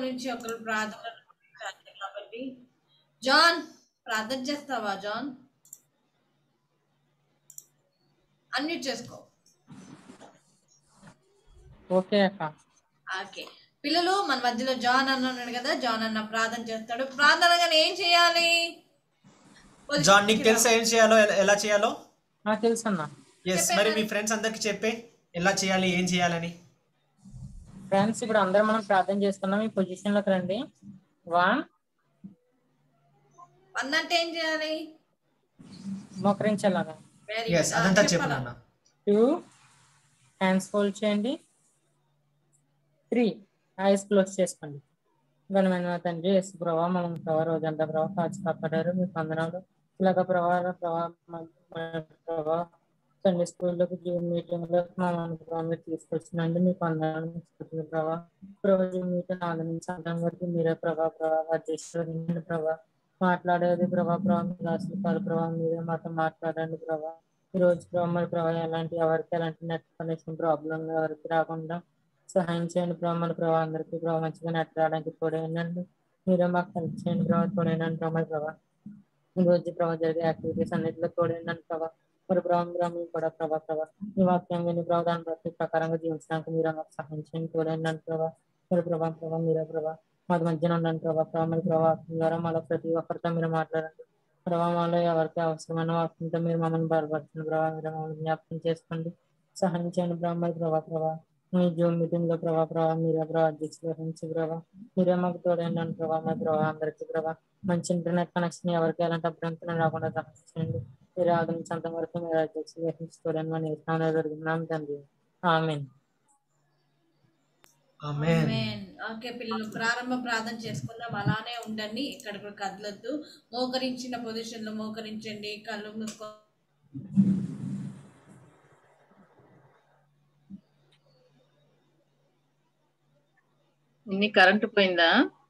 నుంచి ఒకరు ప్రార్థన చేస్తారు కాబట్టి జాన్ ప్రార్థన చేస్తావా జాన్ అన్మ్యూట్ చేసుకో ఓకే అక్క ఓకే పిల్లలు మన మధ్యలో జాన్ అన్న ఉన్నాడు కదా జాన్ అన్న ప్రార్థన చేస్తాడు ప్రార్థనగా ఏం చేయాలి జాన్ నీకు తెలుసా ఏం చేయాలో ఎలా- ఎలా చేయాలో నాకు తెలుసు అన్న ఎస్ మరి మీ ఫ్రెండ్స్ అందరికి చెప్పే ఎలా చేయాలి ఏం చేయాలని ఫ్రెండ్స్ ఇప్పుడు అందరం మనం ప్రార్థన చేసుకున్నాం ఈ పొజిషన్ లోకి రండి వన్ అన్నంటే ఏం చేయాలి మోకరించాలగా వెరీ ఎస్ అదంతా చెప్పు నాన్న టూ హ్యాండ్స్ ఫోల్డ్ చేయండి త్రీ ఐస్ క్లోజ్ చేసుకోండి ఘనమైన తండ్రి యేసు ప్రభావ మనం ప్రభావ రోజంతా ప్రభావ కాచి కాపాడారు మీ వందనాలు ఇలాగ ప్రభావ ప్రభావ ప్రభావ సండే స్కూల్లోకి జూమ్ మీటింగ్ లో మమ్మల్ని ప్రభావ మీరు తీసుకొచ్చినండి మీకు వందనాలు మీకు స్తుతులు ప్రభావ ప్రభావ జూమ్ మీటింగ్ ఆనందించడం వరకు మీరే ప్రభావ ప్రభావ అధ్యక్షుడు ప్రభావ మాట్లాడేది ప్రభావ ప్రభావ మీరు అసలు కాదు ప్రభావ మీరే మాతో మాట్లాడండి ప్రభావ ఈ రోజు ప్రభావ మరి ప్రభావ ఎలాంటి ఎవరికి ఎలాంటి నెట్ కనెక్షన్ ప్రాబ్లం ఎవరికి రాకుండా సహాయం చేయండి ప్రభావ మన ప్రభావ అందరికీ ప్రభావ మంచిగా నెట్ రావడానికి తోడైందండి మీరే మాకు హెల్ప్ చేయండి ప్రభావ తోడైనండి ప్రభావ మరి ప్రభావ ఈ రోజు ప్రభావ జరిగే యాక్టివిటీస్ అన్నింటిలో తోడైందండి ప్రభావ మరి ప్రభావ ప్రభావ మేము కూడా ప్రభావ ప్రభావ ఈ వాక్యం విని ప్రభావ దాని బట్టి ప్రకారంగా జీవించడానికి మీరే మాకు సహాయం చేయండి తోడైందండి ప్రభావ మరి ప్రభావ ప్రభావ మీరే ప్రభావ మాకు మధ్యన ఉండండి ప్రభావ ప్రభావ మరి ప్రభావ వాక్యం ద్వారా మాలో ప్రతి ఒక్కరితో మీరు మాట్లాడండి ప్రభావాలు ఎవరికి అవసరమైన వాక్యంతో మీరు మమ్మల్ని బలపడుతున్న ప్రభావ మీరు మమ్మల్ని జ్ఞాపకం చేసుకోండి సహాయం చేయండి ప్రభావ మరి ప్రభావ ప్రభావ మీ జూమ్ మీటింగ్ లో ప్రభావ ప్రభావ మీరే ప్రభావ అధ్యక్షులు వహించి ప్రభావ మీరే మాకు తోడైందండి ప్రభావ మరి ప్రభావ అందరికీ ప్రభావ మంచి ఇంటర్నెట్ కనెక్షన్ ఎవరికి ఎలాంటి అభ్యంతరం రాకుండా సహాయం చేయండి మీరు ఆదరించేంత వరకు మీరు అధ్యక్షులు వహించి చూడండి మన ఇష్టం జరుగుతున్నాం తండ్రి ఆమెన్ ఆమేన్ ఆమేన్. ఓకే పిల్లలు ప్రారంభ ప్రార్థన చేసుకుందాం అలానే ఉండండి ఇక్కడ కూడా కదలొద్దు మోకరించిన పొజిషన్ లో మోకరించండి కళ్ళు మూసుకో ఇన్ని కరెంటు పోయిందా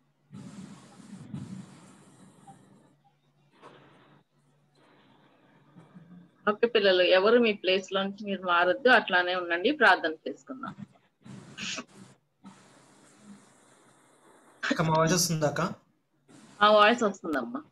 ఓకే పిల్లలు ఎవరు మీ ప్లేస్ లోంచి మీరు మారొద్దు అట్లానే ఉండండి ప్రార్థన చేసుకుందాం అక్క మా వాయిస్ వస్తుందా అక్క ఆ వాయిస్ వస్తుందమ్మా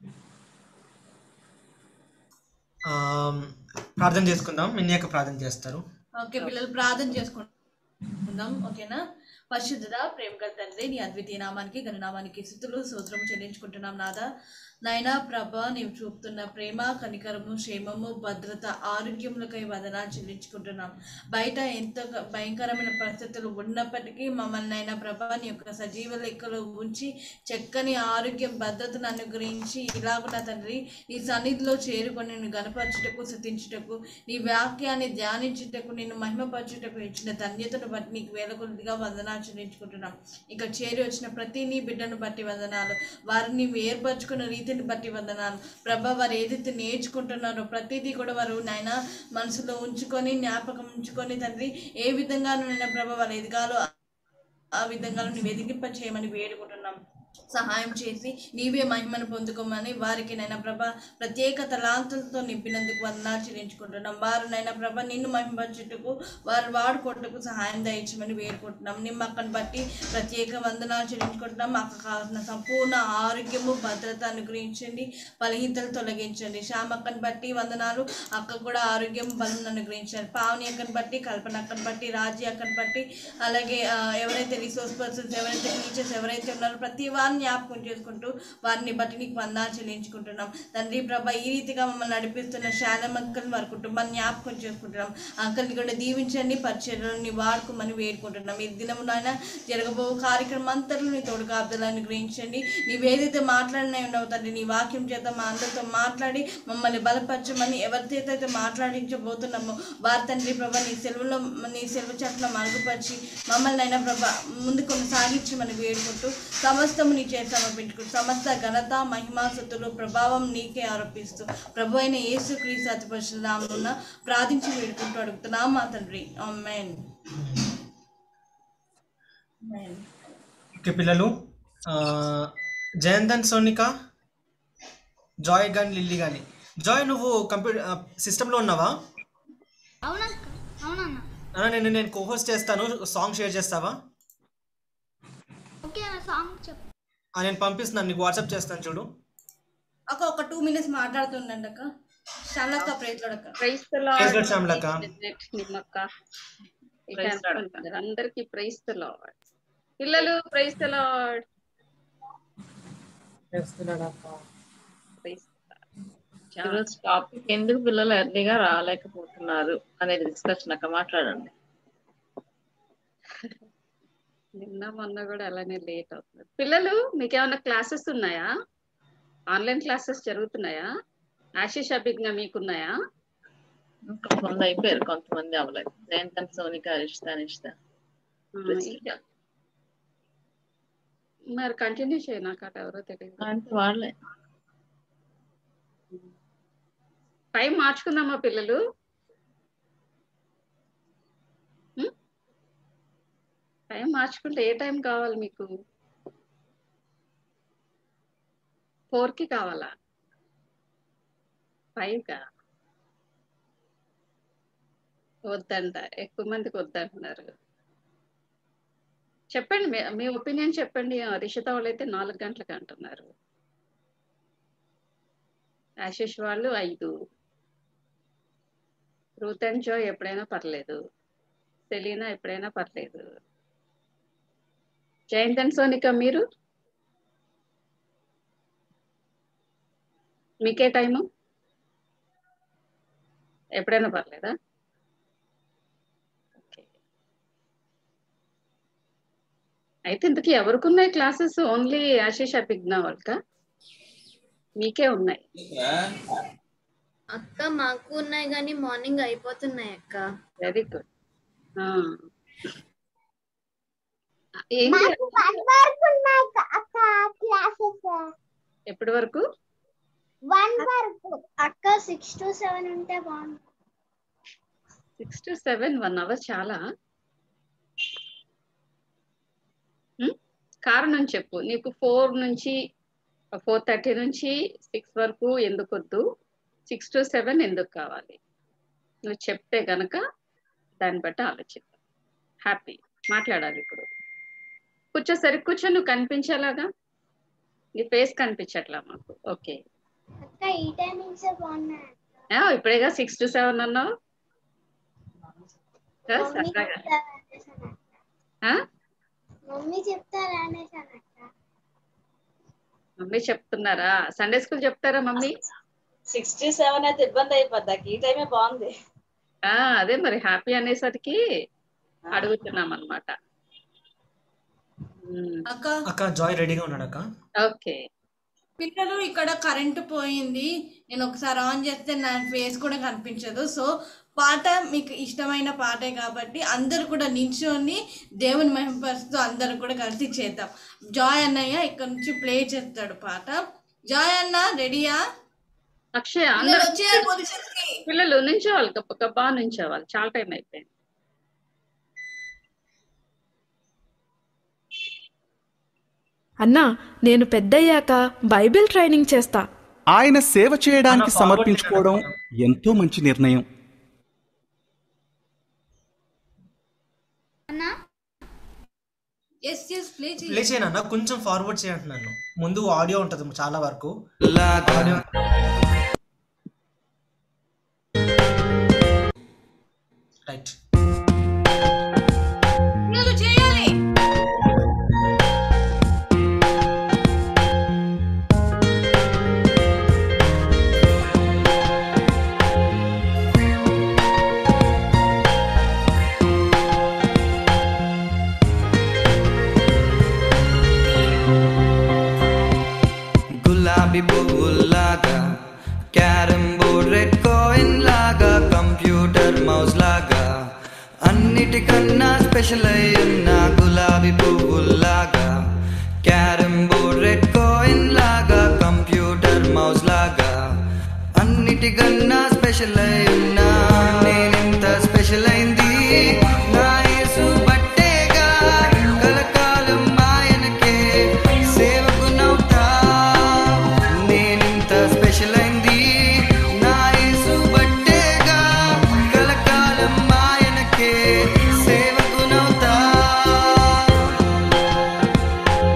ఆమ్, ప్రార్థన చేసుకుందాం మిన్ని అక్క ప్రార్థన చేస్తారు ఓకే పిల్లలు ప్రార్థన చేసుకుందాం ఓకేనా పరిశుద్ధుడ ప్రేమ గల తండ్రి నీ అద్వితీయ నామానికి గణనామానికి స్థుతులు సూత్రం చెల్లించుకుంటున్నాం నాదా నాయనా ప్రభ నీవు చూపుతున్న ప్రేమ కనికరము క్షేమము భద్రత ఆరోగ్యములకై వదనాలు చెల్లించుకుంటున్నాం బయట ఎంత భయంకరమైన పరిస్థితులు ఉన్నప్పటికీ మమ్మల్ని అయినా ప్రభ నీ యొక్క సజీవ లెక్కలో ఉంచి చక్కని ఆరోగ్యం భద్రతను అనుగ్రహించి ఇలాగున్న తండ్రి నీ సన్నిధిలో చేరుకొని నిన్ను గనపరచుటకు స్థుతించుటకు నీ వాక్యాన్ని ధ్యానించుటకు నిన్ను మహిమపరచుటకు ఇచ్చిన ధన్యతను బట్టి నీకు వేల కొద్దిగా వందనాలు చెల్లించుకుంటున్నాం ఇక చేరి వచ్చిన ప్రతి నీ బిడ్డను బట్టి వందనాలు వారిని ఏర్పరచుకున్న రీతిని బట్టి వందనాలు ప్రభ వారు ఏదైతే నేర్చుకుంటున్నారో ప్రతిదీ కూడా వారు నాయన మనసులో ఉంచుకొని జ్ఞాపకం ఉంచుకొని తండ్రి ఏ విధంగా నైనా ప్రభ వారు ఎదగాలో ఆ విధంగా నువ్వు ఎదిగింప చేయమని వేడుకుంటున్నాం సహాయం చేసి నీవే మహిమను పొందుకోమని వారికి నైనా ప్రభ ప్రత్యేక తలాంతులతో నింపినందుకు వందనాలు చెల్లించుకుంటున్నాం వారు నైనా ప్రభ నిన్ను మహిమపరచుటకు వారు వాడుకోవటకు సహాయం దయచమని వేడుకుంటున్నాం నిమ్మక్కను బట్టి ప్రత్యేక వందనాలు చెల్లించుకుంటున్నాం మాకు కావాల్సిన సంపూర్ణ ఆరోగ్యము భద్రత అనుగ్రహించండి బలహీనతలు తొలగించండి శ్యామక్కను బట్టి వందనాలు అక్క కూడా ఆరోగ్యం బలం అనుగ్రహించండి పావని అక్కను బట్టి కల్పన అక్కను బట్టి రాజీ అక్కను బట్టి అలాగే ఆ, ఎవరైతే రిసోర్స్ పర్సన్స్ ఎవరైతే టీచర్స్ ఎవరైతే ఉన్నారో ప్రతి వారిని జ్ఞాపకం చేసుకుంటూ వారిని బట్టి నీకు వందాలు చెల్లించుకుంటున్నాం తండ్రి ప్రభ ఈ రీతిగా మమ్మల్ని నడిపిస్తున్న శాలం అంకల్ వారి కుటుంబాన్ని జ్ఞాపకం చేసుకుంటున్నాం అంకల్ని కూడా దీవించండి పరిచయని వాడుకోమని వేడుకుంటున్నాం ఈ దినమునైనా జరగబో కార్యక్రమం అంతట్లో నీ తోడు కాపుదలను గ్రహించండి నీవేదైతే మాట్లాడినా ఉండవు తండ్రి నీ వాక్యం చేత మా అందరితో మాట్లాడి మమ్మల్ని బలపరచమని ఎవరితో అయితే మాట్లాడించబోతున్నామో వారి తండ్రి ప్రభ నీ సెలవులో నీ సెలవు చట్టం మరుగుపరిచి మమ్మల్ని అయినా ప్రభ ముందు కొనసాగించమని వేడుకుంటూ సమస్తము నీ చేతి సమర్పించుకుంటూ సమస్త ఘనత మహిమాసతులు ప్రభావం నీకే ఆరోపిస్తూ ప్రభు అయిన యేసు క్రీస్తు అతి పరిశుద్ధనామమున ప్రార్థించి వేడుకుంటూ అడుగుతున్నాం మా తండ్రి ఆమేన్ ఆమేన్. ఓకే పిల్లలు ఆ, జయంతన్ సోనిక జాయ్ కానీ లిల్లీ కానీ జాయ్ నువ్వు కంప్యూటర్ సిస్టంలో ఉన్నావా అవునక్క అవునన్న ఆ, నేను నేను కోహోస్ట్ చేస్తాను సాంగ్ షేర్ చేస్తావా ఓకే ఓకే సాంగ్ చెప్పు ఆ, నేను పంపిస్తున్నాను నీకు వాట్సాప్ చేస్తాను చూడు అక్క ఒక టూ మినిట్స్ మాట్లాడుతుండండి అక్క శ్యామలక్క ప్రేతోడక్క ప్రైస్ Praise God, శ్యామలక్క. నిమ్మక్క ఇక Praise God. అనుకుంటున్నారు. అందరికి ప్రైస్ లాడ్ పిల్లలు ప్రైస్ లాడ్ చేస్తున్నాడక్క ఈరోజు టాపిక్ ఎందుకు పిల్లలు ఎర్లీగా రాలేకపోతున్నారు అనేది డిస్కషన్ అక్క మాట్లాడండి నిన్న మొన్న కూడా అలానే లేట్ అవుతుంది పిల్లలు మీకు ఏమైనా క్లాసెస్ ఉన్నాయా ఆన్లైన్ క్లాసెస్ జరుగుతున్నాయా ఆశీష్ అభిజ్ఞ మీకున్నాయా కొంతమంది అయిపోయారు కొంతమంది అవ్వలేదు జయంతన్ సోనిక అరిష్ట అనిష్ట ఆ, ఇంకా మరి కంటిన్యూ చేయ నాకు అటు ఎవరో తెలియదు అంటే వాళ్ళే టైం మార్చుకుందామా పిల్లలు ఉం? టైం మార్చుకుంటే ఏ టైం కావాలి మీకు ఫోర్ కి కావాలా ఫైవ్ కా వద్దంట ఎక్కువ మందికి వద్దంటున్నారు చెప్పండి మీ- మీ ఒపీనియన్ చెప్పండి ఆ, రిషిత వాళ్ళు అయితే నాలుగు గంటలకు అంటున్నారు ఆశిష్ వాళ్ళు ఐదు రూత్ అండ్ జో ఎప్పుడైనా పర్లేదు సెలీనా ఎప్పుడైనా పర్లేదు జయంత్ అండ్ సోనిక మీరు మీకే టైము ఎప్పుడైనా పర్లేదా ఓకే అయితే ఇంతకీ ఎవరికి ఉన్నాయి క్లాసెస్ ఓన్లీ ఆశీష్ అభిజ్ఞ వాళ్ళకా మీకే ఉన్నాయి అక్క మాకు ఉన్నాయి కానీ మార్నింగ్ అయిపోతున్నాయి అక్క వెరీ గుడ్ ఏంటి మాకు వన్ వరకు ఉన్నాయి అక్క- అక్క క్లాసెస్ ఎప్పటి వరకు వన్ వరకు అక్క సిక్స్ టు సెవెన్ ఉంటే బాగుంది six to seven one hour చాలా హ్మ్? కారణం చెప్పు నీకు ఫోర్ నుంచి ఫోర్ థర్టీ నుంచి సిక్స్ వరకు ఎందుకు వద్దు సిక్స్ టు సెవెన్ ఎందుకు కావాలి నువ్వు చెప్తే గనక దాన్ని బట్టి ఆలోచిద్దాం హ్యాపీ మాట్లాడాలి ఇప్పుడు కూర్చో సరి కూర్చో నువ్వు కనిపించేలాగా నీ ఫేస్ కనిపించట్లా మాకు ఓకే అక్క ఈ టైమింగ్స్ బాగున్నాయి ఆ, ఇప్పుడేగా సిక్స్ టు సెవెన్ అన్నావు ఆ, మమ్మీ సరదాగా చెప్తారా అనేసాను అక్క. ఆ? మమ్మీ చెప్తారా అనేసాను అక్క మమ్మీ చెప్తున్నారా సండే స్కూల్ చెప్తారా మమ్మీ సిక్స్టీ సెవెన్ అయితే ఇబ్బంది అయిపోద్ది ఈ టైమే బాగుంది ఆ అదే మరి హ్యాపీ అనేసరికి అడుగుతున్నాం అనమాట అక్క అక్క జాయ్ రెడీగా ఉన్నాడు అక్క ఓకే పిల్లలు ఇక్కడ కరెంటు పోయింది నేను ఒకసారి ఆన్ చేస్తే నా ఫేస్ కూడా కనిపించదు సో పాట మీకు ఇష్టమైన పాటే కాబట్టి అందరు కూడా నిల్చొని దేవుని మహిమపరుస్తూ అందరు కూడా కలిసి చేద్దాం జాయ్ అన్నయ్య ఇక్కడ నుంచి ప్లే చేస్తాడు పాట జాయ్ అన్న రెడీయా అక్షయ్ పిల్లలు అందరూ వచ్చేయాలి పొజిషన్ కి పిల్లలు నుంచోవాలి గప్ప గబ్బా నుంచోవాలి చాలా టైం అయిపోయింది అన్నా నేను పెద్దయ్యాక బైబిల్ ట్రైనింగ్ చేస్తా ఆయన సేవ చేయడానికి అన్న, సమర్పించుకోవడం ఎంతో మంచి నిర్ణయం అన్నా ఎస్ ఎస్ ప్లే ప్లే చేయను అన్న కొంచెం ఫార్వర్డ్ చేయంటున్నాను ముందు ఆడియో ఉంటుంది చాలా వరకు ఆడియో రైట్ పిల్లలు చేయాలి గులాబీ పువ్వుల్లాగా క్యారమ్ బోర్డ్ రెడ్ కాయిన్ లాగా కంప్యూటర్ మౌస్ లాగా అన్నిటికన్నా స్పెషల్ అయి ఉన్న గులాబీ పువ్వుల్లాగా క్యారమ్ బోర్డ్ రెడ్ కాయిన్ లాగా కంప్యూటర్ మౌస్ లాగా అన్నిటికన్నా స్పెషల్ అయి ఉన్నా నేనెంత స్పెషల్ అయింది నా యేసు బట్టేగా కలకాలం ఆయనకే సేవకునవుతా నేనింత స్పెషల్ అయింది నా యేసు బట్టేగా కలకాలం ఆయనకే సేవకునవుతా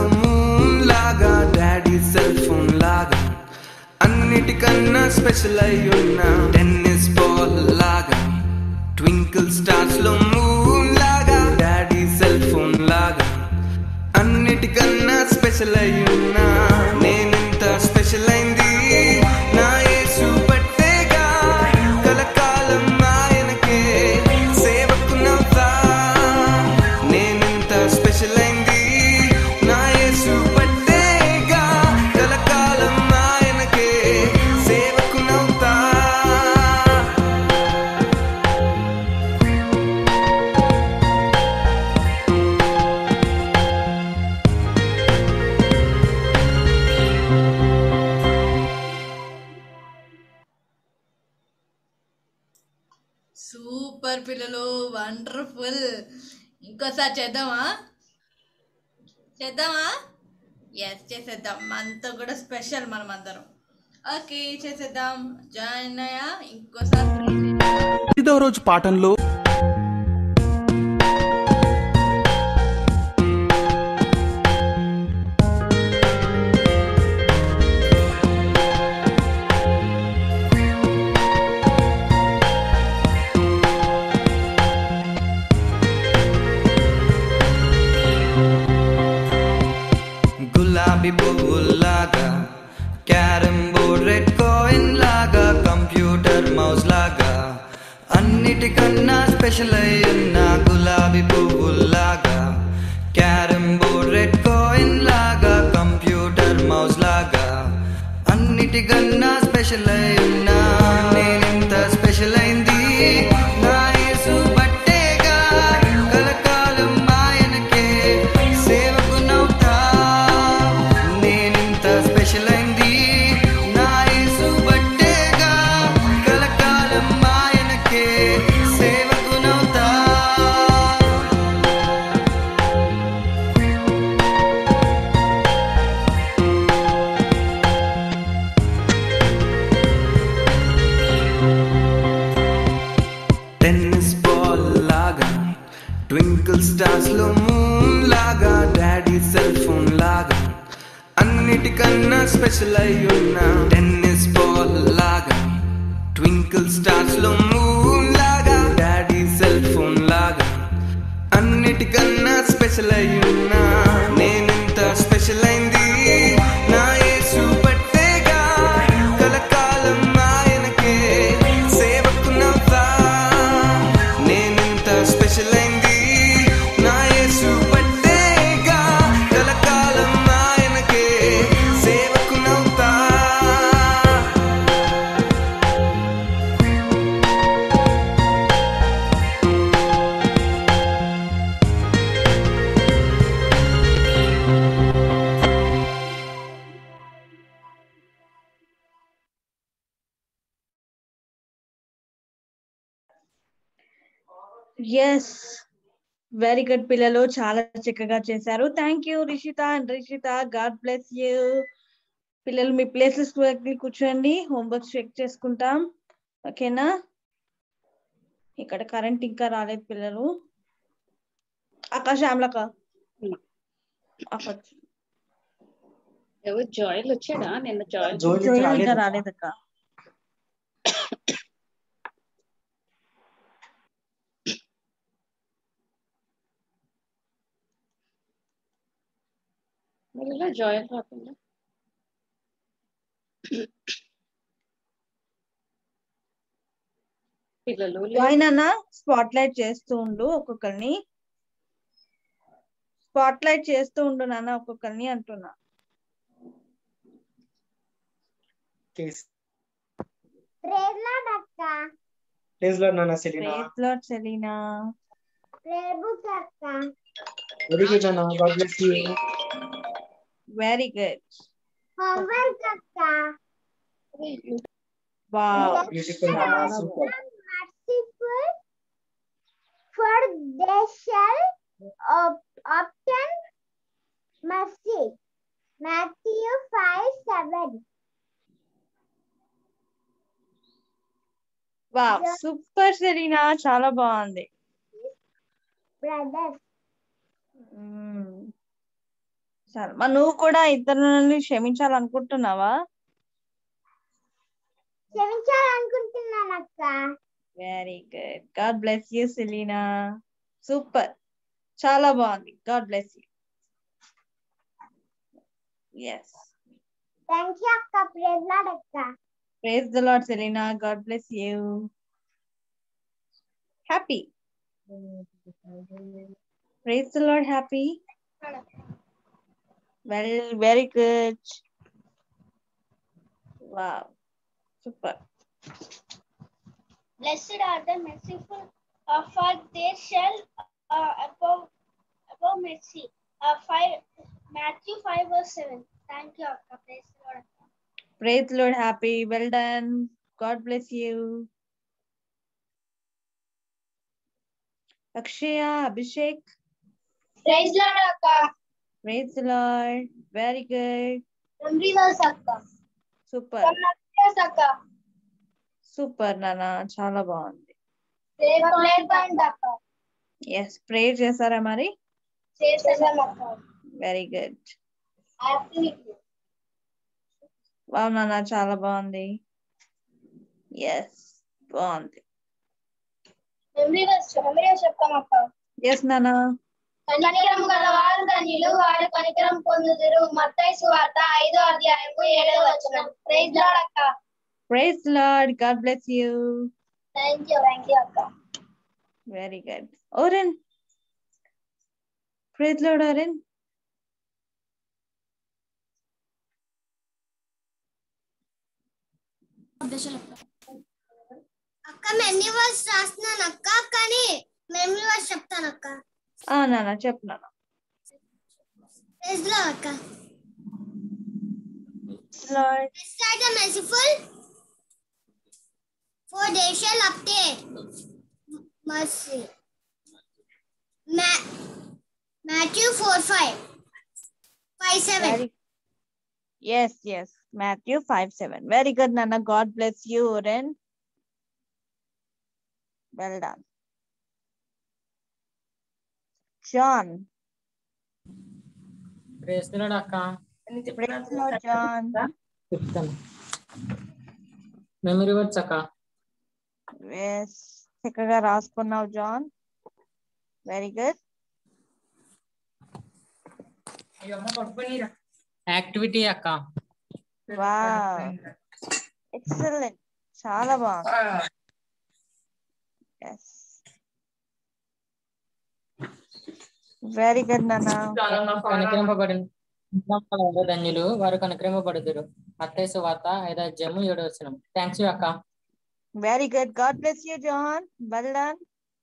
మూన్ లాగా డాడీ సెల్ ఫోన్ లాగా అన్నిటికన్నా స్పెషల్ అయి ఉన్న టెన్నిస్ బాల్ లాగా ట్వింకిల్ స్టార్స్ లో మూన్ లాగా డాడీ సెల్ ఫోన్ లాగా అన్నిటికన్నా స్పెషల్ అయి ఉన్నా నేనెంత స్పెషల్ అయింది నా యేసు పట్టేగా కలకాలం ఆయనకే సేవకునవుతా నేనెంత స్పెషల్ అయింది నా యేసు పట్టేగా కలకాలం ఆయనకే సేవకునవుతా సూపర్ పిల్లలు వండర్ఫుల్ ఇంకోసారి చేద్దామా చేద్దామా ఎస్ చేసేద్దాం మనతో కూడా స్పెషల్ మనం అందరం ఓకే చేసేద్దాం జాయిన్ అయ్యా ఇంకోసారి ఐదవ రోజు పాఠంలో గులాబీ పువ్వుల్లాగా క్యారమ్ బోర్డ్ రెడ్ కాయిన్ లాగా కంప్యూటర్ మౌస్ లాగా అన్నిటికన్నా స్పెషల్ అయి ఉన్న గులాబీ పువ్వుల్లాగా క్యారమ్ బోర్డ్ రెడ్ కాయిన్ లాగా కంప్యూటర్ మౌస్ లాగా అన్నిటికన్నా స్పెషల్ అయి ఉన్న నేనెంత స్పెషల్ అయింది నా యేసు బట్టేగా కలకాలం ఆయనకే సేవకునవుతా నేనింత స్పెషల్ అయింది నా యేసు బట్టేగా కలకాలం ఆయనకే సేవకునవుతా టెన్నిస్ బాల్ లాగా ట్వింకిల్ స్టార్స్ లో మూన్ లాగా డాడీ సెల్ ఫోన్ లాగా అన్నిటికన్నా స్పెషల్ అయి ఉన్న టెన్నిస్ బాల్ లాగా ట్వింకిల్ స్టార్స్ లో మూన్ లాగా డాడీ సెల్ ఫోన్ లాగా అన్నిటికన్నా స్పెషల్ అయి ఉన్న నేనెంత స్పెషల్ అయింది నా యేసు పట్టేగా కలకాలం ఆయనకే సేవకునవుతా నేనెంత స్పెషల్ అయింది నా యేసు పట్టేగా కలకాలం ఆయనకే సేవకునవుతా ఎస్ వెరీ గుడ్ పిల్లలు చాలా చక్కగా చేశారు thank you Rishita and Rishita God bless you పిల్లలు మీ ప్లేసెస్ కూర్చోండి హోంవర్క్ చెక్ చేసుకుంటాం ఓకేనా ఇక్కడ కరెంట్ ఇంకా రాలేదు పిల్లలు అక్క శ్యామలక అక్క ఎవరు జాయిల్ వచ్చాడా నిన్న జాయిల్ జోయిల్ జోయిల్ రాలేదు. ఇంకా రాలేదక్క మరి ఇలా జాయిల్ రాకుండా పిల్లలు జాయిన్ అన్న స్పాట్ లైట్ చేస్తూ ఉండు ఒక్కొక్కరిని స్పాట్ లైట్ చేస్తూ ఉండు నాన్న ఒక్కొక్కరిని అంటున్నా కేస్ ప్రేర్ లాడ్ అక్క ప్లీజ్ లో నాన్న Selina praise Lord Selina prayer book అక్క వెరీ గుడ్ అన్న God bless you very good homework అక్క వావ్ బ్యూటిఫుల్ నాన్న super merciful for they shall ob- obtain mercy Matthew 5 7 wow super Selina చాలా బాగుంది brothers సరే మరి నువ్వు కూడా ఇతరులని క్షమించాలనుకుంటున్నావా క్షమించాలనుకుంటున్నాను అక్క very good God bless you Selina super చాలా బాగుంది God bless you yes thank you అక్క ప్రేజ్ లాడ్ అక్క praise the Lord Selina God bless you happy praise the Lord happy well very good wow super Blessed are the merciful, uh, for they shall uh, above above mercy. Uh, five Matthew five verse seven. Thank you, Akka. Praise the Lord. Praise the Lord happy well done God bless you Akshaya Abhishek Praise the Lord, Akka. Praise the Lord very good Memory verse, Akka. Super Yes, Akka. Super నాన్న చాలా బాగుంది Prayer prayer point, Akka. Yes prayer చేశారా మరి చేసేసాం అక్క very good activity wow నాన్న చాలా బాగుంది ఎస్ బాగుంది మెమరీ వర్స్ మెమరీ వర్స్ చెప్తాం అక్క ఎస్ నాన్న కనికరం గల వారు ధన్యులు వారు కనికరం పొందుదురు మత్తయి సువార్త ఐదో అధ్యాయము ఏడో వచనం ప్రైజ్ లార్డ్ అక్క praise Lord God bless you thank you thank you అక్క very good Oren praise Lord Oren అక్క మెమరీ వర్స్ రాస్తున్నాను అక్క కానీ మెమరీ వర్స్ చెప్తాను అక్క ఆ నాన్న చెప్పు నాన్న ప్రైజ్ లార్డ్ అక్క Lord Blessed are the merciful, for they shall obtain mercy. Ma- Matthew 4 5. 5 7. Very, yes, yes. Matthew 5 7. Very good, Nana. God bless you, Oren. Well done. John. Praise the Lord అక్క Praise the Lord, John. చెప్తాను memory words అక్క Yes. చక్కగా రాసుకున్నావు John very good activity అక్క wow excellent చాలా బాగుంది yes very good నాన్న కనుకరింపబడిన వారు ధన్యులు వారు కనుకరింపబడుదురు మత్తయి సువార్త ఐదో అధ్యాయము ఏడో వచనం థ్యాంక్స్ యూ అక్క very good God bless you John well done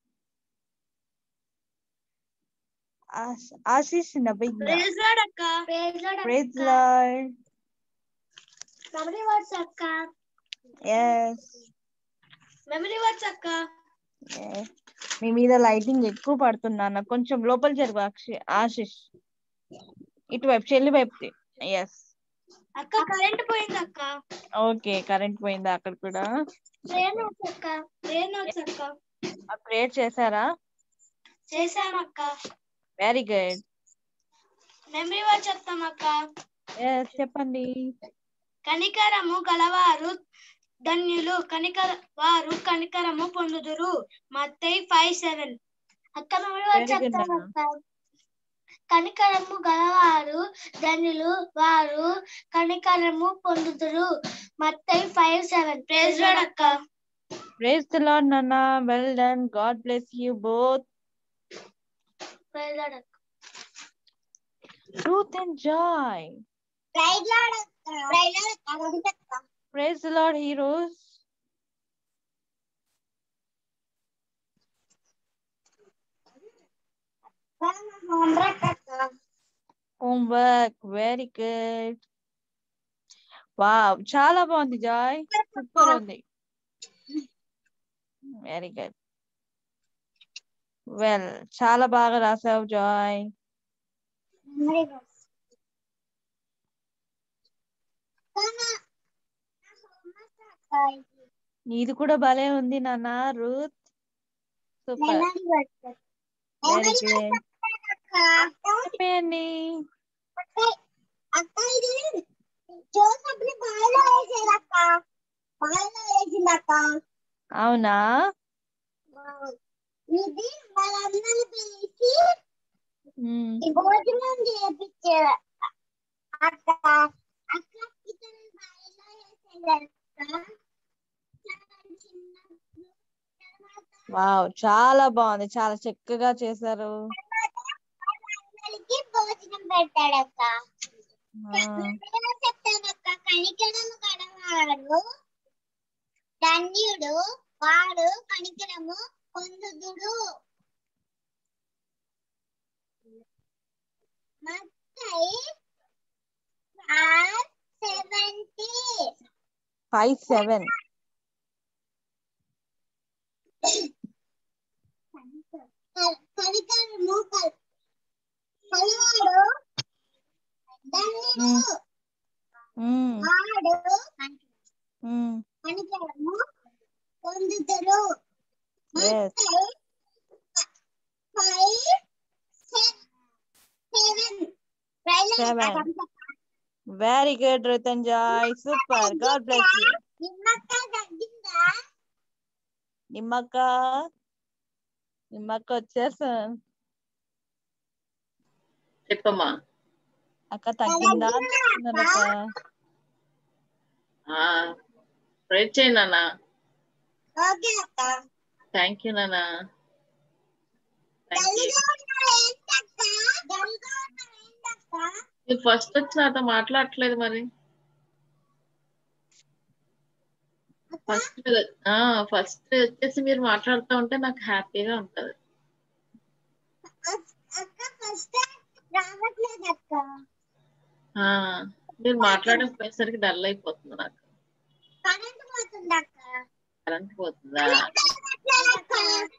Ashish నబిగ్న Praise Lord అక్క. Praise Lord praise Lord memory words అక్క ఎస్ మెమరీ వర్డ్స్ అక్క మీ మీద లైటింగ్ ఎక్కువ పడుతున్నా కొంచెం లోపల జరుగు అక్షయ్ ఆశిష్ ఇటువైపు చెల్లి వైపు ఎస్ అక్క కరెంట్ పోయింది అక్క ఓకే కరెంట్ పోయిందా అక్కడ కూడా ప్రేయర్ నోట్స్ అక్క ప్రేయర్ నోట్స్ అక్క ప్రేయర్ చేశారా చేశాం అక్క వెరీ గుడ్ మెమరీ వర్డ్స్ చెప్తాం అక్క ఎస్ చెప్పండి కనికరము గలవారు ధన్యులు కనికర వారు కనికరము పొందుదురు మత్తయి ఫైవ్ సెవెన్ అక్క మెమరీ వర్డ్స్ Very good, చెప్తాం Nana. అక్క కనికరము గలవారు ధన్యులు వారు కనికరము పొందుదురు Mattayi five seven praise Lord అక్క ప్రేజ్ ద లార్డ్ నాన్న well done God bless you both praise Lord అక్క truth and joy praise Lord అక్క ప్రైజ్ లార్డ్ అక్క praise the Lord heroes homework very good wow చాలా బాగుంది జాయ్ సూపర్ ఉంది very good well చాలా బాగా రాసావు జాయ్ మెమరీ వర్డ్స్ నీది కూడా భలే ఉంది నాన్న Ruth super memory words very good చెప్పండి అక్క ఇది జోసఫ్ ని బాయిలో వేసేది అక్క బాయిలో వేసింది అక్క అవునా ఇది వాళ్ళందరిని పిలిచి ఉమ్, ఈ భోజనం చేపించారు అక్క అక్క ఇతను బాయిలో వేసేది అక్క వావ్ చాలా బాగుంది చాలా చక్కగా చేశారు అందరికి భోజనం పెట్టాడక్క ఆ, చెప్తానక్క కనికరము గడవాడు ధన్యుడు వాడు కనికరము పొందుదుడు మత్తయి సెవెంటీ ఫైవ్ సెవెన్ కనికరము కల్- కలవాడు ధన్యుడు ఉమ్, వాడు ఉమ్, కనికరము పొందుతారు yes. Five seven Seven. Very good Ruth and Joy super God bless you నిమ్మక్క తగ్గిందా నిమ్మక్క నిమ్మక్క వచ్చేసా చెప్పమ్మా అక్క తగ్గిందా అంటున్నారక్క ప్రేర్ చేయి నాన్న ఓకే అక్క థ్యాంక్ యూ నాన్న థ్యాంక్ యూ డల్గా ఉన్నారు ఏంటక్క డల్గా ఉన్నారు ఏంటక్క మీరు ఫస్ట్ వచ్చి నాతో మాట్లాడట్లేదు మరి ఫస్ట్ ఫస్ట్ వచ్చేసి మీరు మాట్లాడుతూ ఉంటే నాకు హ్యాపీగా ఉంటది అక్క ఫస్ట్ రావట్లేదు అక్క ఆ, మీరు మాట్లాడకపోయేసరికి డల్ అయిపోతుంది నాకు కరెంట్ పోతుంది అక్క కరెంట్ పోతుందా అక్క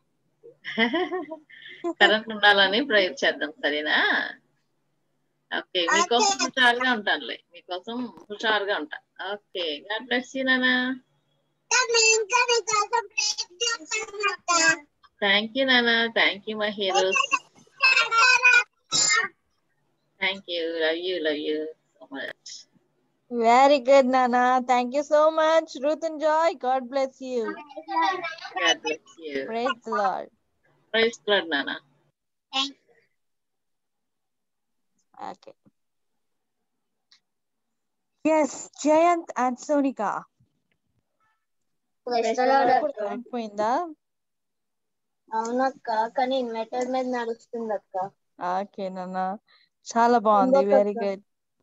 కరెంట్ ఉండాలని ప్రేయర్ చేద్దాం సరేనా ఓకే మీకోసం హుషారుగా ఉంటానులే మీకోసం హుషారుగా ఉంటా ఓకే గాడ్ బ్లెస్ యూ నానా మేము ఇంకా మీకోసం ప్రేర్ చేస్తాం అక్క థ్యాంక్ యూ నానా thank you my heroes thank you love you love you so much very good నానా thank you so much Ruth and Joy God bless you God bless you praise Lord praise Lord నానా okay yes Jayant and Sonika current పోయిందా అవునక్క కానీ inverter మీద నడుస్తుంది అక్క okay నాన్న చాలా బాగుంది ఇంకొక వెరీ అక్క. గుడ్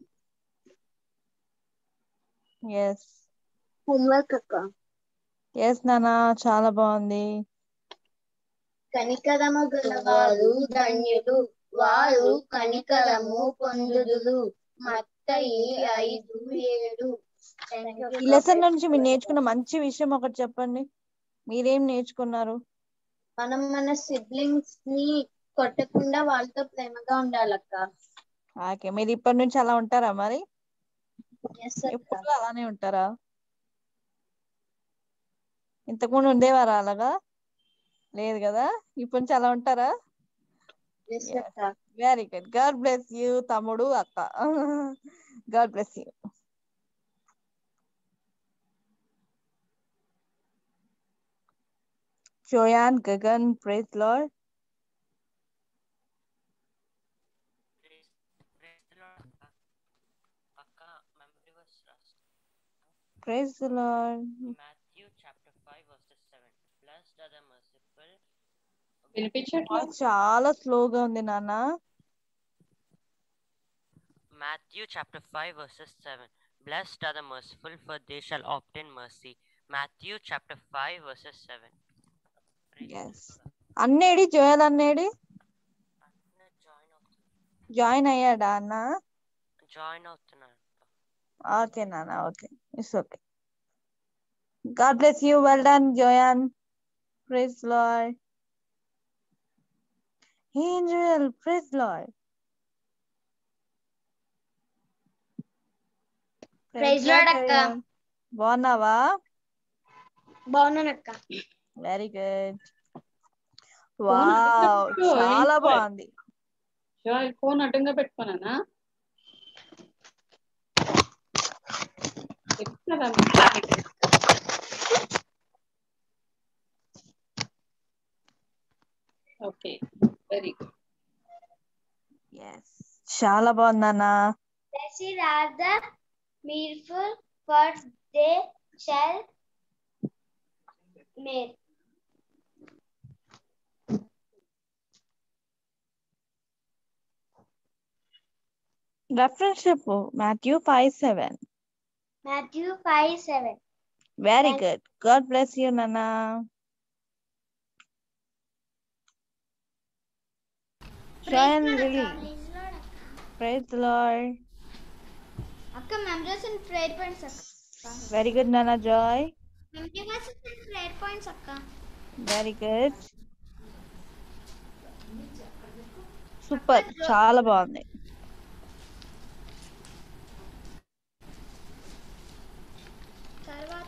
ఎస్ హోంవర్క్ అక్క ఎస్ నాన్న చాలా బాగుంది కనికరము గలవారు ధన్యులు వారు కనికరము పొందుదురు మత్తయి ఐదు ఏడు Thank you, ఈ లెసన్ నుంచి మీరు నేర్చుకున్న మంచి విషయం ఒకటి చెప్పండి మీరేం నేర్చుకున్నారు మనం మన సిబ్లింగ్స్ ని కొట్టకుండా వాళ్ళతో ప్రేమగా ఉండాలక్క ఓకే మీరు ఇప్పటి నుంచి అలా ఉంటారా మరి ఎస్ అక్క ఎప్పుడు అలానే ఉంటారా ఇంతకుముందు ఉండేవారా అలాగా లేదు కదా ఇప్పటి నుంచి అలా ఉంటారా ఎస్ అక్క very good God bless you తమ్ముడు అక్క God bless you Joanne Gagan praise Lord praise Lord Matthew chapter 5 verses 7. Blessed are the merciful. Voice చాలా స్లోగా ఉంది నాన్న Matthew chapter 5 verses 7. Blessed are the merciful, for they shall obtain mercy. Matthew chapter 5 verses 7. Yes అన్నేడి Joel అన్నేడి join అయ్యాడా అన్న join అవుతున్నాను okay నాన్న okay it's okay God bless you well done Joanne praise Lord angel praise Lord Praise Lord, అక్క. బాగున్నావా బాగున్నానక్క very good phone wow అడ్డంగా పెట్టుకో, చాలా ఏంటి? బాగుంది షాయ్ ఫోన్ అడ్డంగా పెట్టుకోనా ఓకే వెరీ గుడ్ ఎస్ చాలా బాగుందన్నా Blessed are the merciful, for they shall merit. Reference చెప్పు Matthew five seven Matthew 5 7. Very Thank- good God bless you నాన్న షాయన్ లిలీ ప్రైజ్ లార్డ్ అక్క మెమరీస్ అండ్ ప్రేయర్ పాయింట్స్ అక్క very good నాన్న joy memories and prayer points అక్క very good super చాలా బాగుంది తర్వాత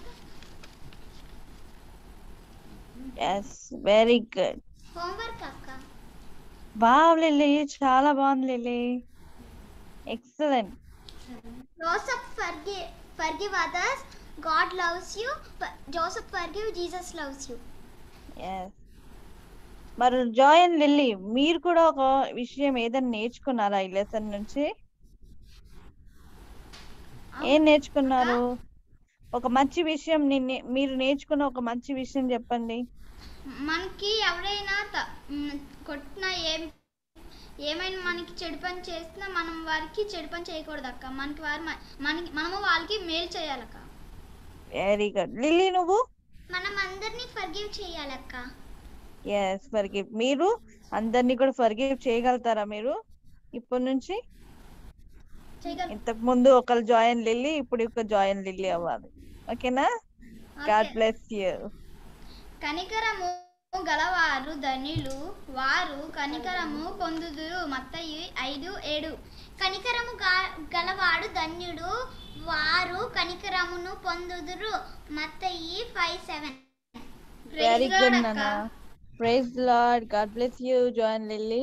yes very good homework అక్క బావ్ లిల్లీ చాలా బాగుంది Lily excellent Joseph forgive forgive others. God loves you. But Joseph forgive. Jesus loves you. Yes మరి జాయ్ అండ్ లిల్లీ మీరు కూడా ఒక విషయం ఏదైనా నేర్చుకున్నారా ఈ లెసన్ నుంచి ఏం నేర్చుకున్నారు ఒక మంచి విషయం నిన్నే- మీరు నేర్చుకున్న ఒక మంచి విషయం చెప్పండి మనకి ఎవరైనా త- మ్, కొట్టినా ఏం ఏమైనా మనకి చెడు పని చేసినా మనం వారికి చెడు పని చేయకూడదు అక్క మనకి వారు మ- మనకి మనము వాళ్ళకి మేలు చేయాలక్క వెరీ గుడ్ లిల్లీ నువ్వు మనం అందరినీ ఫర్గివ్ చేయాలక్క ఎస్ ఫర్గివ్ మీరు అందరినీ కూడా ఫర్గివ్ చేయగలుగుతారా మీరు ఇప్పటి నుంచి చేయగల ఇంతకు ముందు ఒకరు జాయిన్ లిల్లీ ఇప్పుడు ఒక జాయిన్ లిల్లీ అవ్వాలి ఓకేనా గాడ్ బ్లెస్ యూ కనికరము గలవారు ధనులు వారు కనికరము పొందుదురు మత్తయి ఐదు ఏడు కనికరము గా- గలవాడు ధన్యుడు వారు కనికరమును పొందుదురు Mattayi five seven very good నాన్న praise Lord God bless you join Lily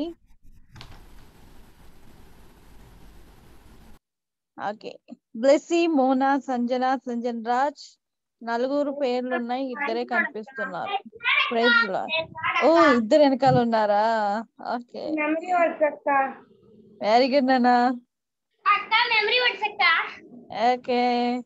okay Blessy Mona Sanjana Sanjan Raj నలుగురు పేర్లు ఉన్నాయి ఇద్దరే కనిపిస్తున్నారు ప్రైజ్ లార్డ్ ఓ ఇద్దరు వెనకాల ఉన్నారా ఓకే వెరీ గుడ్ నాన్న అక్క మెమరీ వర్డ్స్ అక్క ఓకే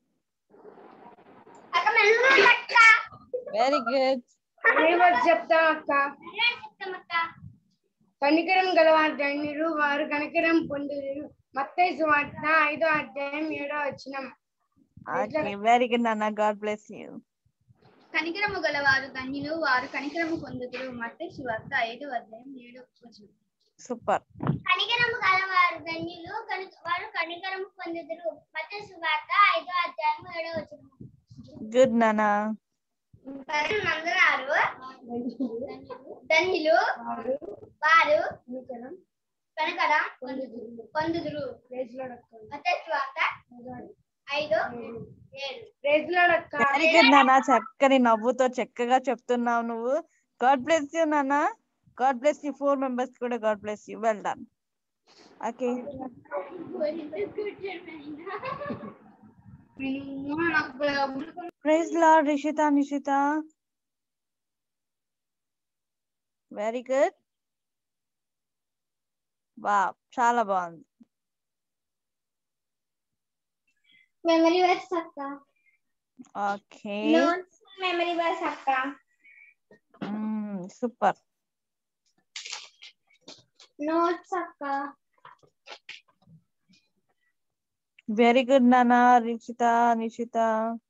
అక్క మెమరీ వర్డ్స్ అక్క వెరీ గుడ్ చెప్తాం అక్క చెప్తామక్క కనికరం గలవారు ధన్యులు వారు కనికరం పొందుదురు మత్తయి సువార్త ఐదో అధ్యాయం ఏడో వచనం ఓకే వెరీ గుడ్ నాన్న గాడ్ బ్లెస్ యూ కనికరము గలవారు ధన్యులు వారు కనికరము పొందుదురు మత్తయి సువార్త ఐదు అధ్యాయం ఏడు వచనం సూపర్ కనికరము గలవారు ధన్యులు కనుక వారు కనికరము పొందుదురు మత్తయి సువార్త ఐదో అధ్యాయం ఏడో వచనం గుడ్ నాన్న అందరారు ధన్యులు వారు కనకర పొందుదురు మత్తయి సువార్త ఐదో ఏడు వెరీ గుడ్ నాన్న చక్కని నవ్వుతో చక్కగా చెప్తున్నావు నువ్వు గాడ్ బ్లెస్ యూ నాన్న God bless you four members కూడా God bless you well done okay praise Lord Rishita Nishita very good wow చాలా బాగుంది మెమరీ వర్డ్స్ అక్క ఓకే నోట్స్ మెమరీ వర్డ్స్ అక్క సూపర్ నోట్స్ అక్క వెరీ గుడ్ నాన్న రిషిత నిషిత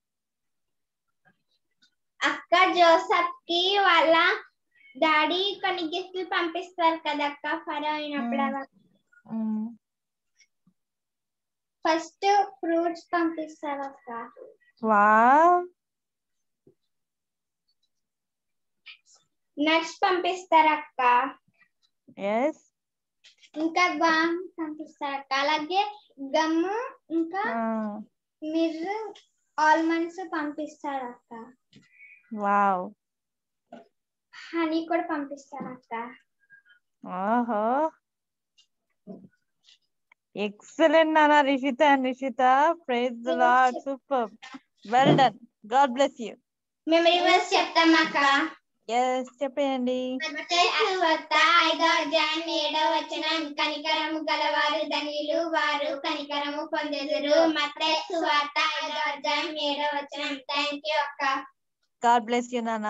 అక్క జోసఫ్ కి వాళ్ళ డాడీ కొన్ని గిఫ్ట్లు పంపిస్తారు కదా అక్క ఫరో అయినప్పుడు అలా ఫస్ట్ ఫ్రూట్స్ పంపిస్తారు అక్క వా నట్స్ పంపిస్తారు అక్క ఎస్ ఇంకా బామ్ పంపిస్తారు అక్క అలాగే గమ్ ఇంకా మిర్ర్ ఆల్మండ్స్ పంపిస్తారు అక్క వావ్ హనీ కూడా పంపిస్తారు అక్క ఓహో ఎక్సలెంట్ నాన్న Rishita Nishita praise Lord super well done God bless you మేము రివర్స్ చెప్తాం అక్క ఎస్ చెప్పేయండి వార్త ఐదో అధ్యాయం ఏడో వచనం కనికరము గలవారు ధనియులు వారు కనికరము పొందెదరు మత్తయి సువార్త ఐదో అధ్యాయం ఏడో వచనం థ్యాంక్ యూ అక్క గాడ్ బ్లెస్ యూ నానా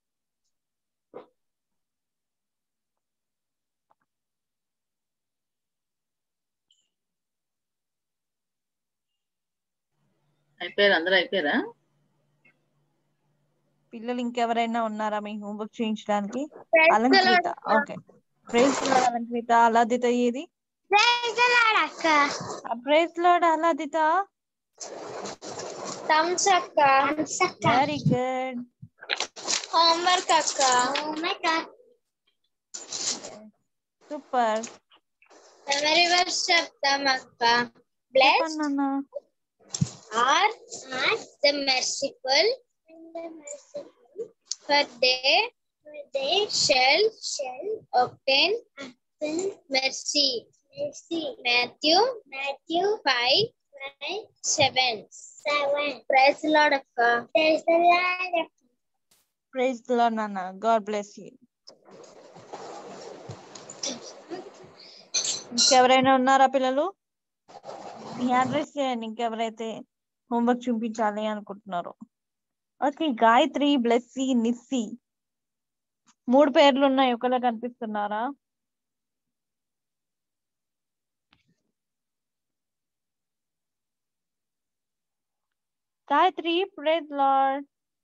అయిపోయారు అందరూ అయిపోయారా పిల్లలు ఇంకెవరైనా ఉన్నారా మీ హోంవర్క్ చేయించడానికి Praise the Alankrita Lord. Okay praise Alankrita అలాదిత ఏది అక్క ప్రైజ్ లాడ్ అలాదిత థమ్స్ అక్క వెరీ గుడ్ హోంవర్క్ అక్క హోంవర్క్ సూపర్ రివర్స్ చెప్తాం అక్క బ్లెస్ నాన్న are the merciful, for they, they shall, shall obtain, mercy. Matthew, Matthew 5, 7. 7. Praise the Lord, Akka. Praise the Lord. Praise Lord నాన్న గాడ్ బ్లెస్ యూ ఇంకెవరైనా ఉన్నారా పిల్లలు మీ అడ్రస్ చేయండి ఇంకెవరైతే హోంవర్క్ చూపించాలి అనుకుంటున్నారు ఓకే గాయత్రి బ్లెస్సి నిస్సి మూడు పేర్లు ఉన్నాయి ఒకలా కనిపిస్తున్నారా గాయత్రి ప్రైజ్ లార్డ్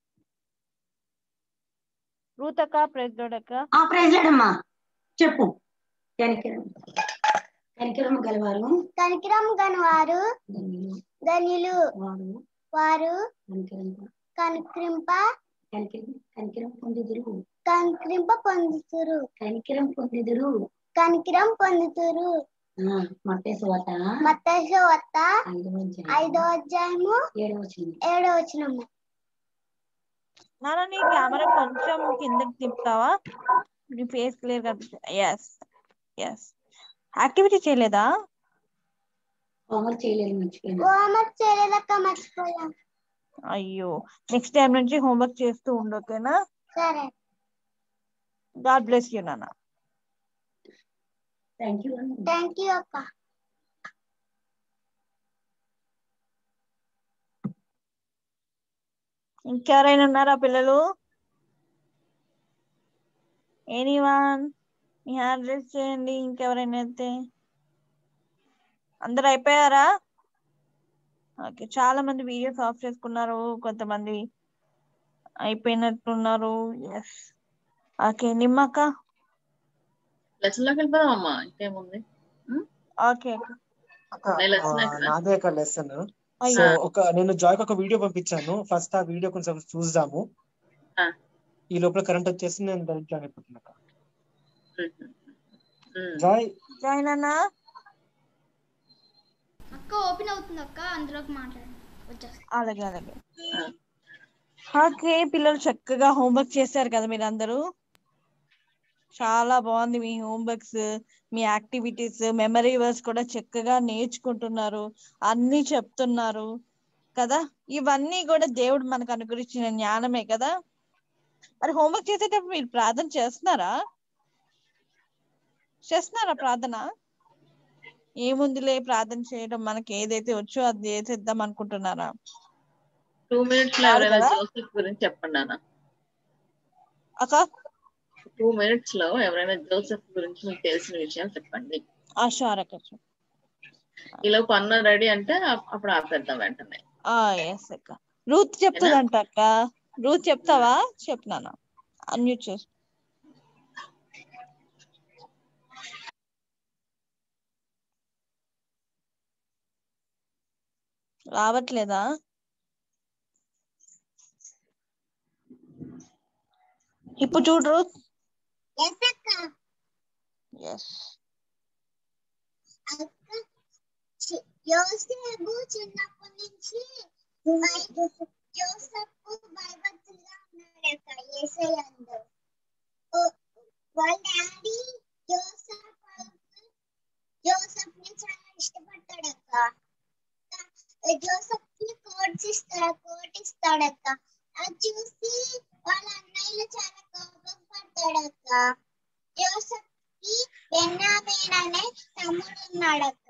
రూతక్క ప్రైజ్ లార్డ్ అక్క ఆ ప్రెసిడెంట్ చెప్పు కనికరం కనికరం గలవారు కనికరం గనవారు ధనియులు వారు వారు కనికరం కనికరింప కనికరం కనికరం పొందుదురు కనికరింప పొందుతురు కనికరం పొందుదురు కనికరం పొందుతురు ఆ, మత్తయి సువార్త మత్తయి వత్త ఐదో అధ్యాయం ఐదో అధ్యాయము ఏడవ వచ్చింది ఏడో వచనము నాన్న నీ కెమెరా కొంచెం కిందకి తిప్పుతావా నీ ఫేస్ క్లియర్ కనిపిస్తుంది ఎస్ ఎస్ యాక్టివిటీ చేయలేదా హోంవర్క్ చేయలేదు మర్చిపోయింది హోంవర్క్ చేయలేదక్క మర్చిపోయాం అయ్యో నెక్స్ట్ టైం నుంచి హోంవర్క్ చేస్తూ ఉండు ఓకేనా సరే గాడ్ బ్లెస్ యూ నాన్న థ్యాంక్ యూ థ్యాంక్ యూ అక్క ఇంకెవరైనా ఉన్నారా పిల్లలు ఎనీవన్ మీ హ్యాండ్ రేస్ చేయండి ఇంకెవరైనా అయితే అందరు అయిపోయారా ఓకే చాలా మంది వీడియోస్ ఆఫ్ చేసుకున్నారు కొంతమంది అయిపోయినట్టున్నారు ఎస్ ఓకే నిమ్మక్క లెసన్ లోకి వెళ్ళిపోదాం అమ్మా ఇంకేముంది ఓకే అక్క, నేను lesson ఆ, ఎక్కడ? నాదే ఒక లెసన్ సో అయ్యో. ఒక నేను జాయ్కి ఒక వీడియో పంపించాను ఫస్ట్ ఆ వీడియో కొంచెం చూద్దాము ఆ. ఈ లోపల కరెంట్ వచ్చేసి నేను దానికి జాయిన్ అయిపోతున్నా అక్క. జాయ్ జాయిన్ అన్నా అక్క ఓపెన్ అవుతుంది అక్క అందులోకి మాట్లాడండి వచ్చేస్తా అలాగే అలాగే ఓకే పిల్లలు చక్కగా హోంవర్క్ చేశారు కదా మీరు అందరూ చాలా బాగుంది మీ హోంవర్క్స్ మీ యాక్టివిటీస్ మెమరీ వర్స్ కూడా చక్కగా నేర్చుకుంటున్నారు అన్ని చెప్తున్నారు కదా ఇవన్నీ కూడా దేవుడు మనకు అనుగ్రహించిన జ్ఞానమే కదా మరి హోంవర్క్ చేసేటప్పుడు మీరు ప్రార్థన చేస్తున్నారా చేస్తున్నారా ప్రార్థన ఏముందిలే ప్రార్థన చేయడం మనకి ఏదైతే వచ్చో అది చేసేద్దాం అనుకుంటున్నారా టూ మినిట్స్ లో కాదు ఎవరైనా కదా? జోసెఫ్ గురించి చెప్పండి అన్న అక్క టూ మినిట్స్ లో ఎవరైనా జోసెఫ్ గురించి మీకు తెలిసిన విషయాలు చెప్పండి ఆశారక ఈ లోపు అన్న రెడీ అంటే అప్- అప్పుడు ఆపేద్దాం వెంటనే ఎస్ అక్క రూత్ చెప్తుందంట అక్క రూత్ చెప్తావా చెప్తున్నాను అన్మ్యూట్ చేసి రావట్లేదా ఇప్పుడు చూడు రూత్ ఎస్ యోసేపు చిన్నప్పటి నుంచి యోసేపు భయభక్తులుగా ఉన్నాడట యేసయ్యందు వాళ్ళ డాడీ జోసఫ్ జోసఫ్ ని చాలా ఇష్టపడ్డాడక్క జోసఫ్ ని కోట కోట్స్ ఇస్తాడు కోట్ ఇస్తాడక్క అది చూసి వాళ్ళ అన్నయ్యలు చాలా కోపం పడతాడక్క జోసఫ్ కి బెన్నామీన్ అనే తమ్ముడు ఉన్నాడక్క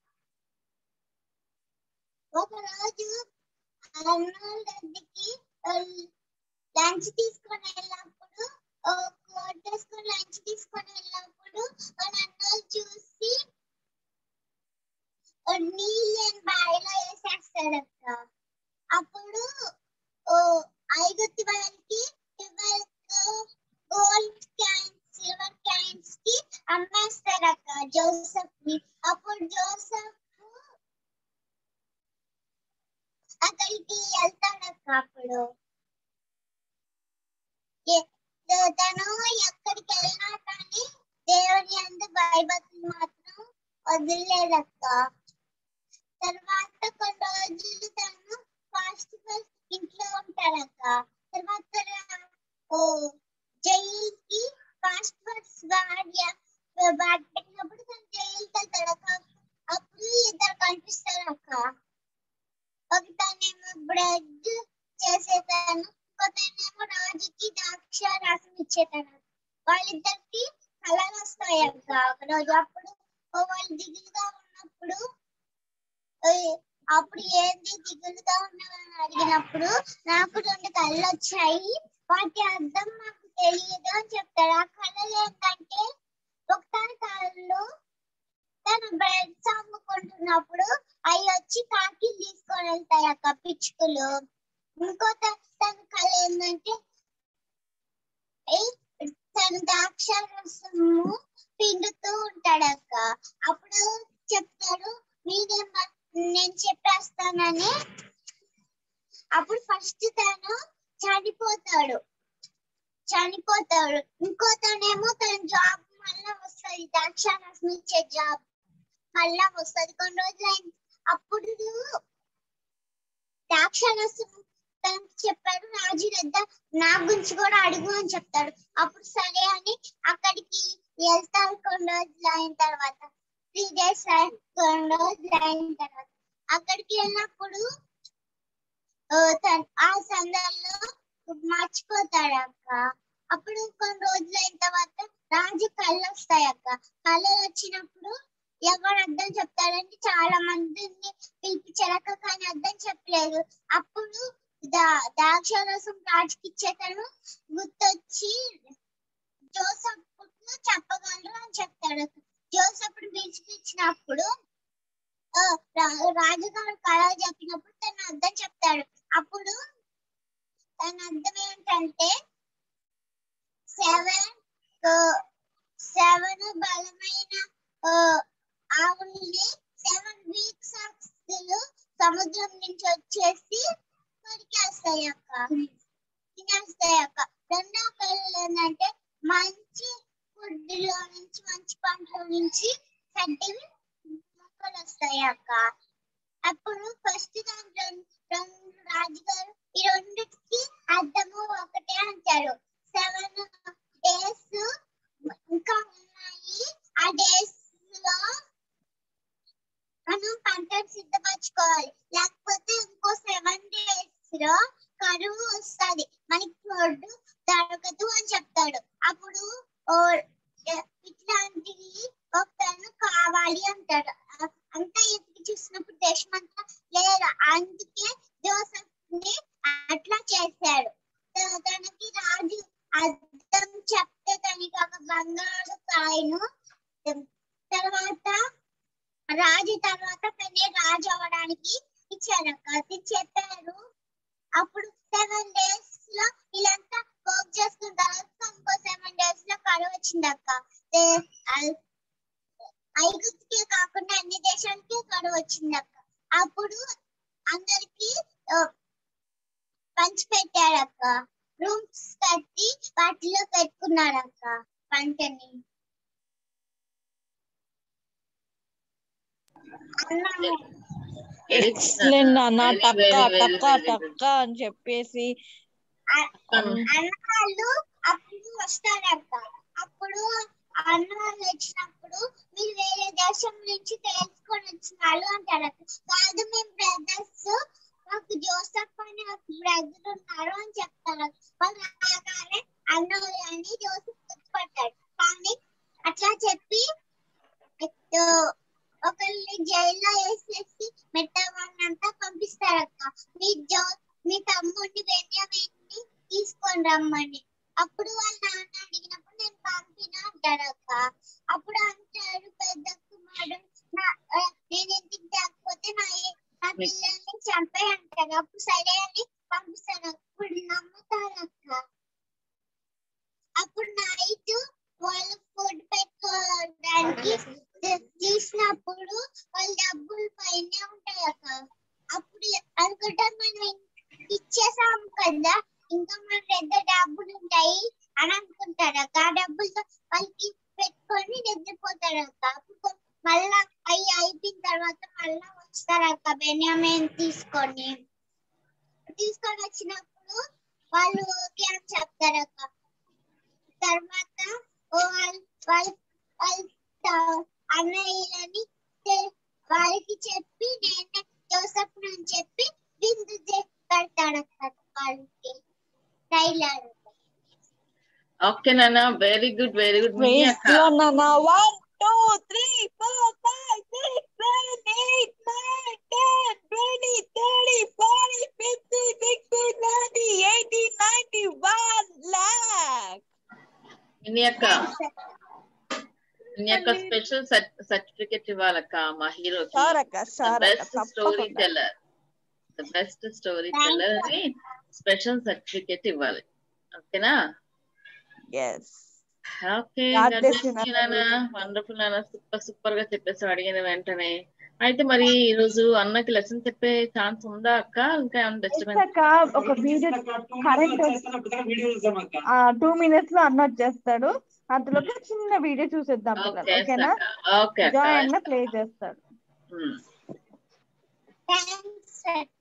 ఒక రోజు అర్నాల్డ్ దగ్గరికి లంచ్ తీసుకొని వెళ్ళినప్పుడు కోట్ వేసుకొని లంచ్ తీసుకొని వెళ్ళినప్పుడు వాళ్ళ అన్నోళ్ళు చూసి నీళ్ళని బావిలో వేసేస్తాడక్క అప్పుడు ఓ ఐగుప్తు వాళ్ళకి గోల్డ్ క్యాన్స్ సిల్వర్ క్యాన్స్ కి అమ్మేస్తాడక్క జోసఫ్ ని అప్పుడు జోసఫ్ అక్కడికి వెళ్తాడక్క అప్పుడు ఏ- తను ఎక్కడికి వెళ్ళినా కానీ దేవుని అందు భయభక్తులు మాత్రం వదిలేదక్క తర్వాత కొన్ని రోజులు తను ఫాస్ట్ ఫస్ట్ ఇంట్లో ఉంటాడక్క తర్వాత ఓ జైలుకి ఫాస్ట్ ఫస్ట్ భార్య బాట్ పెట్టినప్పుడు తను జైలుకి వెళ్తాడక్క అప్పుడు ఇద్దరు కనిపిస్తారక్క ఒకతనేమో బ్రెడ్ చేసేతాను ఇంకొకతనేమో రాజుకి ద్రాక్ష రసం ఇచ్చేతాను వాళ్ళిద్దరికి కళలు వస్తాయి అక్క ఒక రోజు అప్పుడు ఓ వాళ్ళు దిగులుగా ఉన్నప్పుడు ఓయ్ అప్పుడు ఏంది దిగులుగా ఉన్నావని అడిగినప్పుడు నాకు రెండు కళ్ళు వచ్చాయి వాటి అర్థం నాకు తెలియదు అని చెప్తాడు ఆ కళలు ఏంటంటే ఒకసారి కళ్ళు తను బ్రెడ్స్ అమ్ముకుంటున్నప్పుడు అవి వచ్చి కాకి తీసుకొని వెళ్తాయి అక్క పిచ్చుకలు ఇంకో త- తన కళ ఏంటంటే ఏ- తను ద్రాక్ష రసము పిండుతూ ఉంటాడు అక్క అప్పుడు చెప్తాడు మీరేం నేను చెప్పేస్తానని అప్పుడు ఫస్ట్ తను చనిపోతాడు చనిపోతాడు ఇంకో తనేమో తన జాబ్ మళ్ళా వస్తుంది ద్రాక్ష రసం ఇచ్చే జాబ్ మళ్ళా వస్తుంది కొన్ని రోజులు అయిన అప్పుడు ద్రాక్షరసం తనకు చెప్పాడు రాజు వద్ద నా గురించి కూడా అడుగు అని చెప్తాడు అప్పుడు సరే అని అక్కడికి వెళ్తారు కొన్ని రోజులు అయిన తర్వాత త్రీ డేస్ కొన్ని రోజులు అయిన తర్వాత అక్కడికి వెళ్ళినప్పుడు ఆ, తన్- ఆ సందర్లో మర్చిపోతాడు అక్క అప్పుడు కొన్ని రోజులు అయిన తర్వాత రాజు కళ్ళు వస్తాయి అక్క కళ్ళు వచ్చినప్పుడు ఎవరు అర్థం చెప్తాడంటే చాలా మందిని పిలిపించారక్క కానీ అర్థం చెప్పలేదు అప్పుడు దా- ద్రాక్షారసం రాజుకి ఇచ్చేతను గుర్తొచ్చి జోసఫ్ చెప్పగలరు అని చెప్తాడు జోసఫ్ పిలిచినప్పుడు ఆ, రా- రాజుగారు కళ చెప్పినప్పుడు తను అర్థం చెప్తాడు అప్పుడు తన అర్థం ఏంటంటే సెవెన్ సెవెన్ బలమైన ఆ, ఆవుల్ని సెవెన్ వీక్స్ అక్షులు సముద్రం నుంచి వచ్చేసి కొరికేస్తాయి అక్క తినేస్తాయి అక్క రెండో కళ్ళు ఏంటంటే మంచి ఫుడ్ లో నుంచి మంచి పంటల నుంచి గడ్డి మొక్కలు వస్తాయి అక్క అప్పుడు ఫస్ట్ దాంట్లో రెండు రాజుగారు ఈ రెండిటికి అర్థము ఒకటే అంటారు సెవెన్ డేస్ ఇంకా ఉన్నాయి ఆ డేస్ లో మనం పంటను సిద్ధపరచుకోవాలి లేకపోతే ఇంకో సెవెన్ డేస్ లో కరువు వస్తుంది మనకి ఫుడ్ దొరకదు అని చెప్తాడు అప్పుడు ఓ ఎ- ఇట్లాంటివి ఒక టన్ను కావాలి అంటాడు అ- అంతా ఎత్తి చూసినప్పుడు దేశం అంతా లేదు అందుకే జోసఫ్ ని అట్లా చేశాడు త- తనకి రాజు అర్థం చెప్తే తనకి ఒక బంగారు కాయను తర్వాత రాజు తర్వాత తనే రాజు అవ్వడానికి ఇచ్చారు అది చెప్పారు అప్పుడు సెవెన్ డేస్ లో వీళ్ళంతా వర్క్ చేసుకున్న తర్వాత ఇంకో సెవెన్ డేస్ లో కరువు వచ్చింది అక్క ఏ- ఐ- ఐగుప్తుకే కాకుండా అన్ని దేశాలకి కరువు వచ్చింది అక్క అప్పుడు అందరికి పంచి పెట్టారు అక్క రూమ్స్ కట్టి వాటిలో పెట్టుకున్నారు అక్క పంటని అన్నాము ఎక్సలెంట్ అన్న Very, టక్క very, very, టక్క very good. టక్క అని చెప్పేసి అన్నవాళ్ళు అప్పుడు వస్తారక్క అప్పుడు అన్నవాళ్ళు వచ్చినప్పుడు మీరు వేరే దేశం నుంచి తెలుసుకొని వచ్చినారు అంటారు కాదు మేము బ్రదర్స్ మాకు జో వస్తున్నారు అని చెప్తారు వాళ్ళు రాగానే అన్నోళ్ళు అని జోసెఫ్ గుర్తుపట్టాడు కానీ అట్లా చెప్పి ఆ, ఒకరిని జైల్లో వేసేసి మెట్టవాడినంతా పంపిస్తారు అక్క మీ జో మీ తమ్ముడిని బెన్యామిన్ని తీసుకొని రమ్మని అప్పుడు వాళ్ళ నాన్న అడిగినప్పుడు నేను పంపిన అంటాడు అక్క అప్పుడు అంటాడు పెద్ద కుమారుడు "నా- ఆ, నేను ఇంటికి తగ్గకపోతే నా ఏ- నా పిల్లల్ని చంపే అంటాడు అప్పుడు సరే అని పంపిస్తాను అప్పుడు నమ్ముతారు అక్క అప్పుడు నైట్ వాళ్ళు ఫుడ్ పెట్టుకోవడానికి తీ- తీసినప్పుడు వాళ్ళ డబ్బులు పైన ఉంటాయి అక్క అప్పుడు అనుకుంటారు మనం ఇచ్చేసాం కదా ఇంకా మన దగ్గర డబ్బులు ఉంటాయి అని అనుకుంటారు అక్క ఆ డబ్బులతో వాళ్ళకి పెట్టుకొని నిద్రపోతారు అక్క అప్పుడు మళ్ళా అవి అయిపోయిన తర్వాత మళ్ళా వస్తారు అక్క బెన్యామిన్ తీసుకొని తీసుకొని వచ్చినప్పుడు వాళ్ళు ఓకే అని చెప్తారు అక్క తర్వాత ఓ వాళ్ళ వాళ్ళ వాళ్ళ త- అన్నయ్యలని తె- వాళ్ళకి చెప్పి నేను జోసఫ్ అని చెప్పి విందు చే- పెడతాడు అక్క వాళ్ళకి టైలర్ ఓకే నాన్న వెరీ గుడ్ వెరీ గుడ్ మీ Praise అక్క Lord, Nana. One, two, three, four, five, six, seven, eight, nine, ten, twenty, thirty, forty, fifty, sixty, seventy, eighty, ninety, one lakh. మీ అక్క మీ అక్క స్పెషల్ సర్టిఫికెట్ ఇవ్వాలక్క మా హీరోకి Sure అక్క, sure అక్క, బెస్ట్ స్టోరీ తప్పకుండా. Teller the best story teller అని స్పెషల్ సర్టిఫికెట్ ఇవ్వాలి ఓకేనా yes okay God bless you, Nana. Wonderful నాన్న సూపర్ సూపర్ గా చెప్పేసావు అడిగిన వెంటనే అయితే మరి ఈ రోజు అన్నకి లెసన్ చెప్పే ఛాన్స్ ఉందా అక్క ఇంకా ఏమైనా డిస్టర్బెన్స్ అక్క ఒక వీడియో కరెక్ట్ టూ మినిట్స్ లో అన్న వచ్చేస్తాడు అంతలోకి చిన్న వీడియో చూసేద్దాం పిల్లలు ఓకే ఓకేనా ఓకే అక్క జాయ్ అన్న ప్లే చేస్తాడు ఉమ్. థ్యాంక్స్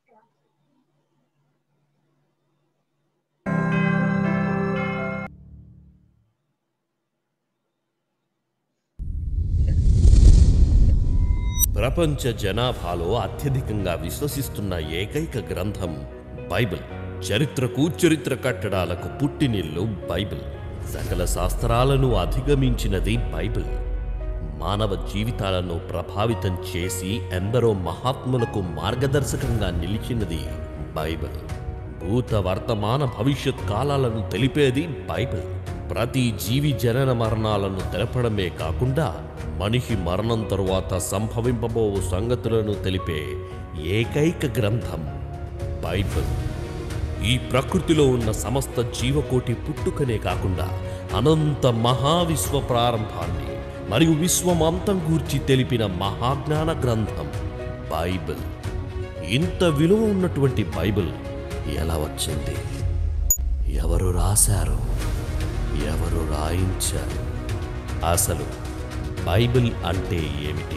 ప్రపంచ జనాభాలో అత్యధికంగా విశ్వసిస్తున్న ఏకైక గ్రంథం బైబిల్ చరిత్రకు చరిత్ర కట్టడాలకు పుట్టినిల్లు బైబిల్ సకల శాస్త్రాలను అధిగమించినది బైబిల్ మానవ జీవితాలను ప్రభావితం చేసి ఎందరో మహాత్ములకు మార్గదర్శకంగా నిలిచినది బైబిల్ భూత వర్తమాన భవిష్యత్ కాలాలను తెలిపేది బైబిల్ ప్రతి జీవి జనన మరణాలను తెలపడమే కాకుండా మనిషి మరణం తరువాత సంభవింపబో సంగతులను తెలిపే ఏకైక గ్రంథం బైబిల్ ఈ ప్రకృతిలో ఉన్న సమస్త జీవకోటి పుట్టుకనే కాకుండా అనంత మహావిశ్వ ప్రారంభాన్ని మరియు విశ్వమంతం గూర్చి తెలిపిన మహాజ్ఞాన గ్రంథం బైబిల్ ఇంత విలువ ఉన్నటువంటి బైబిల్ ఎలా వచ్చింది ఎవరు రాశారు ఎవరు రాయించారు అసలు బైబిల్ అంటే ఏమిటి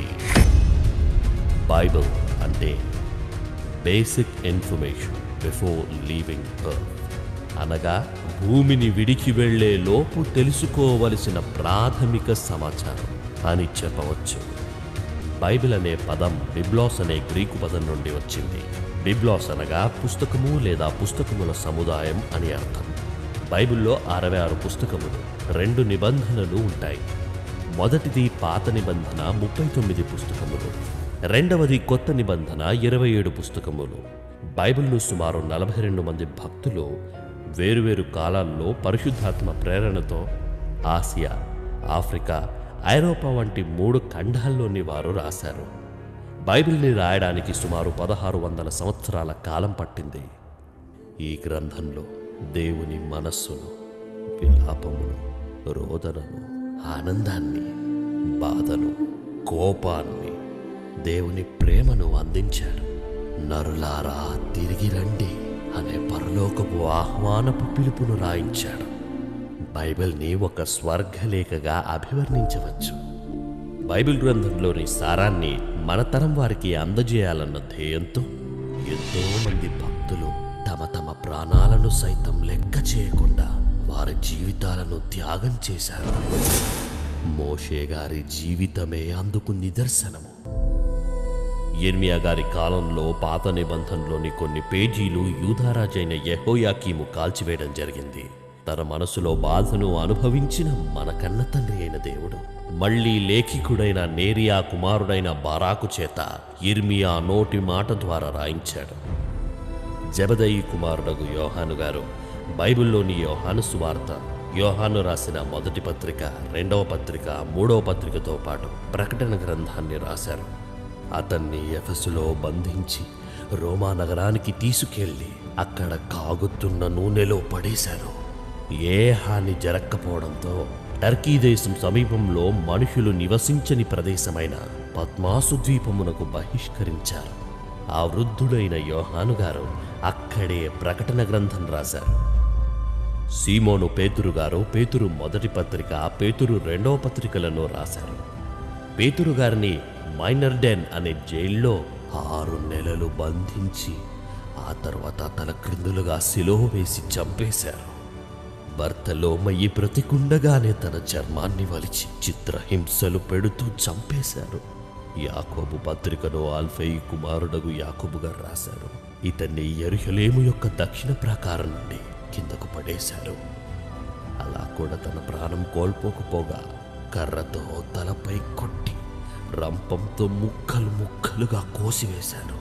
బైబిల్ అంటే basic information before leaving earth అనగా భూమిని విడిచి వెళ్లే లోపు తెలుసుకోవలసిన ప్రాథమిక సమాచారం అని చెప్పవచ్చు బైబిల్ అనే పదం బిబ్లాస్ అనే గ్రీకు పదం నుండి వచ్చింది బిబ్లాస్ అనగా పుస్తకము లేదా పుస్తకముల సముదాయం అని అర్థం బైబిల్లో అరవై ఆరు పుస్తకములు రెండు నిబంధనలు ఉంటాయి మొదటిది పాత నిబంధన ముప్పై తొమ్మిది పుస్తకములు రెండవది కొత్త నిబంధన ఇరవై ఏడు పుస్తకములు బైబిల్ను సుమారు నలభై రెండు మంది భక్తులు వేరువేరు కాలాల్లో పరిశుద్ధాత్మ ప్రేరణతో ఆసియా ఆఫ్రికా ఐరోపా వంటి మూడు ఖండాల్లోని వారు రాశారు బైబిల్ని రాయడానికి సుమారు పదహారు వందల సంవత్సరాల కాలం పట్టింది ఈ గ్రంథంలో దేవుని మనస్సును విలాపమును రోదనను ఆనందాన్ని బాధను కోపాన్ని దేవుని ప్రేమను అందించాడు నరులారా తిరిగి రండి అనే పరలోకపు ఆహ్వానపు పిలుపును రాయించాడు బైబిల్ని ఒక స్వర్గలేఖగా అభివర్ణించవచ్చు బైబిల్ గ్రంథంలోని సారాన్ని మన తరం వారికి అందజేయాలన్న ధ్యేయంతో ఎంతో మంది భక్తులు తమ తమ ప్రాణాలను సైతం లెక్క చేయకుండా వారి జీవితాలను త్యాగం చేశారు మోషే గారి జీవితమే అందుకు నిదర్శనము ఇర్మియా గారి కాలంలో పాత నిబంధనలోని కొన్ని పేజీలు యూధారాజైన యెహోయాకీము కాల్చివేయడం జరిగింది తన మనసులో బాధను అనుభవించిన మన కన్న తండ్రి అయిన దేవుడు మళ్ళీ లేఖికుడైన నేరియా కుమారుడైన బారాకు చేత ఇర్మియా నోటి మాట ద్వారా రాయించాడు జబదయి కుమారుడగు యోహాను గారు బైబిల్లోని యోహాను సువార్త యోహాను రాసిన మొదటి పత్రిక రెండవ పత్రిక మూడవ పత్రికతో పాటు ప్రకటన గ్రంథాన్ని రాశారు అతన్ని ఎఫెసులో బంధించి రోమా నగరానికి తీసుకెళ్లి అక్కడ కాగుతున్న నూనెలో పడేశారు ఏ హాని జరక్కపోవడంతో టర్కీ దేశం సమీపంలో మనుషులు నివసించని ప్రదేశమైన పద్మాసు ద్వీపమునకు బహిష్కరించారు ఆ వృద్ధుడైన యోహాను గారు అక్కడే ప్రకటన గ్రంథం రాశారు సీమోను పేతురు గారు పేతురు మొదటి పత్రిక పేతురు రెండవ పత్రికలను రాశారు పేతురు గారిని మైనర్ డెన్ అనే జైల్లో ఆరు నెలలు బంధించి ఆ తర్వాత తల క్రిందులుగా సిలువ వేసి చంపేశారు భర్తలో మయ్యి బ్రతికుండగానే తన చర్మాన్ని వలిచి చిత్రహింసలు పెడుతూ చంపేశారు యాకోబు పత్రికను ఆల్ఫై కుమారుడగు యాకోబు గారు రాశారు ఇతన్ని ఎరుహలేము యొక్క దక్షిణ ప్రాకారం నుండి కిందకు పడేశారు అలా కూడా తన ప్రాణం కోల్పోకపోగా కర్రతో తలపై కొట్టి రంపంతో ముక్కలు ముక్కలుగా కోసివేశారు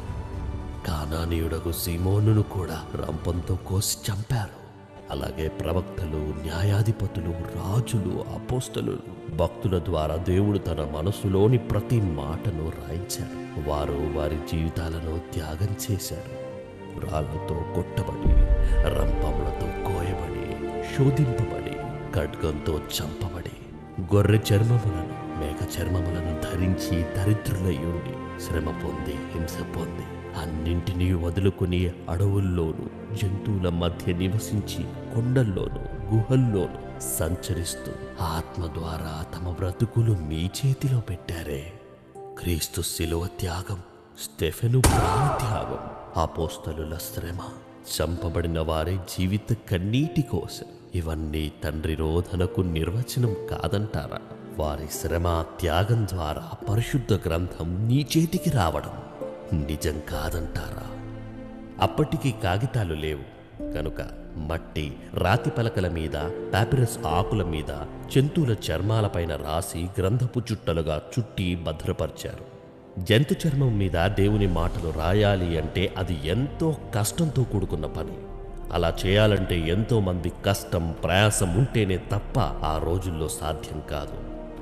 కానానీయుడకు సీమోనును కూడా రంపంతో కోసి చంపారు అలాగే ప్రవక్తలు న్యాయాధిపతులు రాజులు అపోస్తలు భక్తుల ద్వారా దేవుడు తన మనసులోని ప్రతి మాటను రాయించారు వారు వారి జీవితాలను త్యాగం చేశారు రాళ్లతో కొట్టబడి రంపములతో కోయబడి శోధింపబడి ఖడ్గంతో చంపబడి గొర్రె చర్మములను మేక చర్మములను ధరించి దరిద్రులై ఉండి శ్రమ పొంది హింస పొంది అన్నింటినీ వదులుకుని అడవుల్లోనూ జంతువుల మధ్య నివసించి కొండల్లోనూ గుహల్లోనూ సంచరిస్తూ ఆత్మ ద్వారా తమ బ్రతుకులు మీ చేతిలో పెట్టారే క్రీస్తు శిలువ త్యాగం స్టెఫెను ప్రాణ త్యాగం అపోస్తలుల శ్రమ చంపబడిన వారి జీవిత కన్నీటి కోసం ఇవన్నీ తండ్రి రోధనకు నిర్వచనం కాదంటారా వారి శ్రమ త్యాగం ద్వారా పరిశుద్ధ గ్రంథం నీ చేతికి రావడం నిజం కాదంటారా అప్పటికి కాగితాలు లేవు కనుక మట్టి రాతి పలకల మీద పాపిరస్ ఆకుల మీద జంతువుల చర్మాలపైన రాసి గ్రంథపు చుట్టలుగా చుట్టి భద్రపరిచారు జంతు చర్మం మీద దేవుని మాటలు రాయాలి అంటే అది ఎంతో కష్టంతో కూడుకున్న పని అలా చేయాలంటే ఎంతో మంది కష్టం ప్రయాసం ఉంటేనే తప్ప ఆ రోజుల్లో సాధ్యం కాదు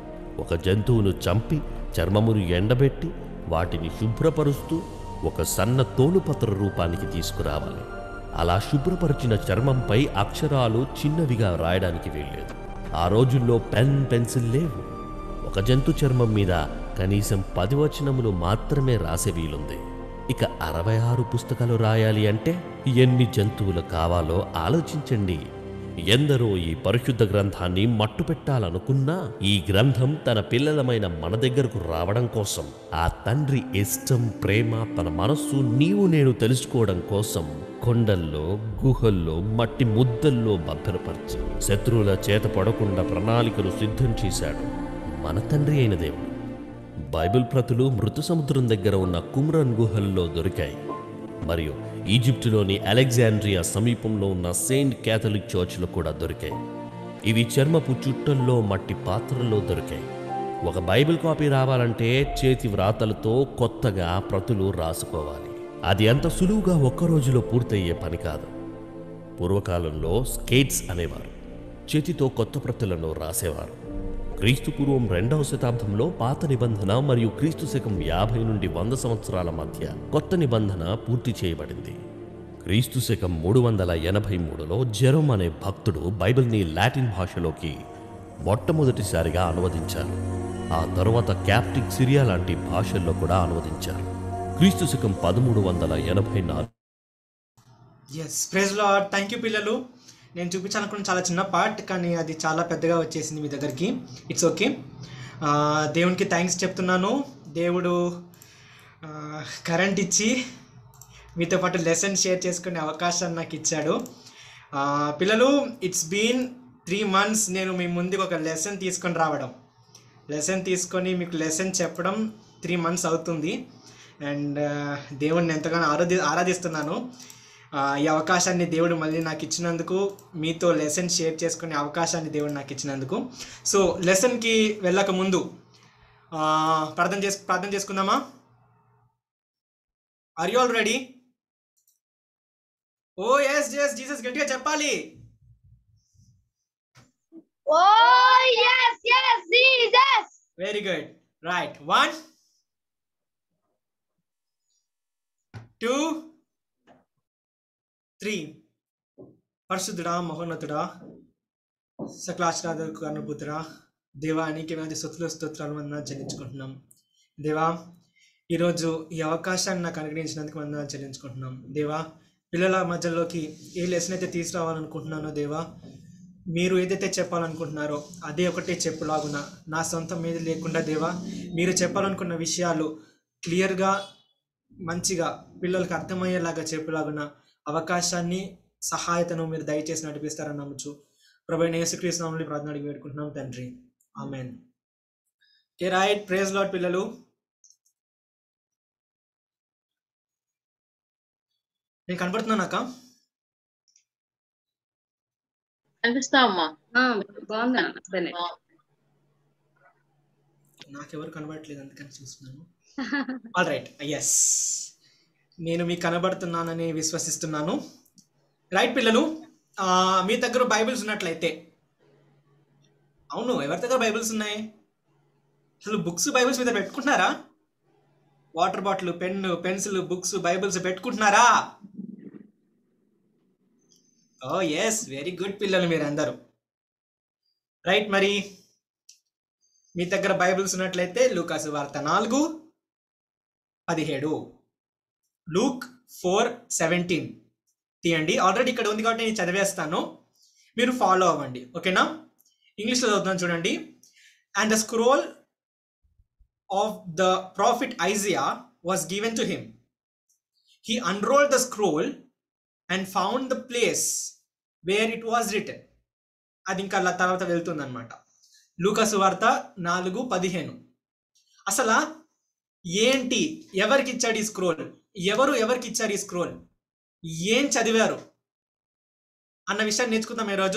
ఒక జంతువును చంపి చర్మమును ఎండబెట్టి వాటిని శుభ్రపరుస్తూ ఒక సన్న తోలుపత్ర రూపానికి తీసుకురావాలి అలా శుభ్రపరిచిన చర్మంపై అక్షరాలు చిన్నవిగా రాయడానికి వీల్లేదు ఆ రోజుల్లో పెన్ పెన్సిల్ లేవు ఒక జంతు చర్మం మీద కనీసం పది వచనములు మాత్రమే రాసే వీలుంది ఇక అరవై ఆరు పుస్తకాలు రాయాలి అంటే ఎన్ని జంతువులు కావాలో ఆలోచించండి ఎందరో ఈ పరిశుద్ధ గ్రంథాన్ని మట్టుపెట్టాలనుకున్నా ఈ గ్రంథం తన పిల్లలమైన మన దగ్గరకు రావడం కోసం ఆ తండ్రి ఇష్టం ప్రేమ తన మనస్సు నీవు నేను తెలుసుకోవడం కోసం కొండల్లో గుహల్లో మట్టి ముద్దల్లో భద్రపరిచి శత్రువుల చేత పడకుండా ప్రణాళికలు సిద్ధం చేశాడు మన తండ్రి అయిన దేవుడు బైబిల్ ప్రతులు మృత సముద్రం దగ్గర ఉన్న కుమ్రన్ గుహల్లో దొరికాయి మరియు ఈజిప్టులోని అలెగ్జాండ్రియా సమీపంలో ఉన్న సెయింట్ క్యాథలిక్ చర్చ్లో కూడా దొరికాయి ఇవి చర్మపు చుట్టల్లో మట్టి పాత్రల్లో దొరికాయి ఒక బైబిల్ కాపీ రావాలంటే చేతి వ్రాతలతో కొత్తగా ప్రతులు రాసుకోవాలి అది అంత సులువుగా ఒక్క రోజులో పూర్తయ్యే పని కాదు పూర్వకాలంలో స్కేట్స్ అనేవారు చేతితో కొత్త ప్రతులను రాసేవారు క్రీస్తు పూర్వం రెండవ శతాబ్దంలో పాత నిబంధన మరియు క్రీస్తు శకం యాభై నుండి వంద సంవత్సరాల మధ్య కొత్త నిబంధన పూర్తి చేయబడింది క్రీస్తు శకం మూడు వందల ఎనభై మూడులో జెరోమ్ అనే భక్తుడు బైబిల్ని లాటిన్ భాషలోకి మొట్టమొదటిసారిగా అనువదించారు ఆ తరువాత క్యాప్టిక్ సిరియా లాంటి భాషల్లో కూడా అనువదించారు క్రీస్తు శకం పదమూడు వందల ఎనభై నాలుగు ఎస్ ప్రైజ్ లో థ్యాంక్ యూ పిల్లలు నేను చూపించాలనుకున్న చాలా చిన్న పార్ట్ కానీ అది చాలా పెద్దగా వచ్చేసింది మీ దగ్గరికి ఇట్స్ ఓకే దేవునికి థ్యాంక్స్ చెప్తున్నాను దేవుడు కరెంట్ ఇచ్చి మీతో పాటు లెసన్ షేర్ చేసుకునే అవకాశాన్ని నాకు ఇచ్చాడు ఆ, పిల్లలు ఇట్స్ బీన్ త్రీ మంత్స్ నేను మీ ముందుకు ఒక లెసన్ తీసుకొని రావడం లెసన్ తీసుకొని మీకు లెసన్ చెప్పడం త్రీ మంత్స్ అవుతుంది అండ్ దేవుణ్ణి ఎంతగానో ఆరాధి ఆరాధిస్తున్నాను ఆ, ఈ అవకాశాన్ని దేవుడు మళ్ళీ నాకు ఇచ్చినందుకు మీతో లెసన్ షేర్ చేసుకునే అవకాశాన్ని దేవుడు నాకు ఇచ్చినందుకు సో లెసన్కి వెళ్ళక ముందు ఆ, ప్రార్థన చేసు ప్రార్థన చేసుకుందామా are you all ready oh yes yes Jesus గట్టిగా చెప్పాలి Oh, yes, yes, Jesus. Very good right one two three పరిశుద్ధుడా మహోన్నతుడా సకలాశ్రాధకు అనుభూతుడా దేవా నీకే వ్యాధి స్థుతులు స్తోత్రాలు వందనాలు చెల్లించుకుంటున్నాం దేవా ఈరోజు ఈ అవకాశాన్ని నాకు అనుగ్రహించినందుకు వందనాలు చెల్లించుకుంటున్నాం దేవా పిల్లల మధ్యలోకి ఏ లెసన్ అయితే తీసుకురావాలనుకుంటున్నానో దేవా మీరు ఏదైతే చెప్పాలనుకుంటున్నారో అదే ఒకటే చెప్పులాగున నా సొంతం మీద లేకుండా దేవా మీరు చెప్పాలనుకున్న విషయాలు క్లియర్గా మంచిగా పిల్లలకు అర్థమయ్యేలాగా చెప్పులాగున అవకాశాన్ని సహాయతను మీరు దయచేసి నడిపిస్తారని నమ్మచ్చు ప్రభు యేసుక్రీస్తునామని ప్రార్థన అడిగి వేడుకుంటున్నాం తండ్రి amen okay right praise Lord పిల్లలు నేను కనపడుతున్నానాక అనిపిస్తావమ్మా బాగుంది నాన్న బెనెట్ నాకెవరు కనబడట్లేదు అందుకని చూస్తున్నాను ఆల్ రైట్ ఎస్ నేను మీకు కనబడుతున్నానని విశ్వసిస్తున్నాను రైట్ పిల్లలు ఆ, మీ దగ్గర బైబిల్స్ ఉన్నట్లయితే అవును ఎవరి దగ్గర బైబిల్స్ ఉన్నాయి అసలు బుక్స్ బైబిల్స్ మీద పెట్టుకుంటున్నారా water bottle pen pencil books Bibles పెట్టుకుంటున్నారా ఓ ఎస్ వెరీ గుడ్ పిల్లలు మీరు అందరూ రైట్ మరి మీ దగ్గర బైబిల్స్ ఉన్నట్లయితే లూకాసు వార్త నాలుగు పదిహేడు లూక్ ఫోర్ సెవెంటీన్ తీయండి ఆల్రెడీ ఇక్కడ ఉంది కాబట్టి నేను చదివేస్తాను మీరు ఫాలో అవ్వండి ఓకేనా ఇంగ్లీష్లో చదువుతున్నాను చూడండి and the scroll of the prophet Isaiah was given to him he unrolled the scroll and found the place where it was written అది ఇంకా అలా తర్వాత వెళ్తుందన్నమాట లూకసు వార్త నాలుగు పదిహేను అసలు ఏంటి ఎవరికి ఇచ్చాడు ఈ స్క్రోల్ ఎవరు ఎవరికి ఇచ్చారు ఈ స్క్రోల్ ఏం చదివారు అన్న విషయాన్ని నేర్చుకుందాం ఈరోజు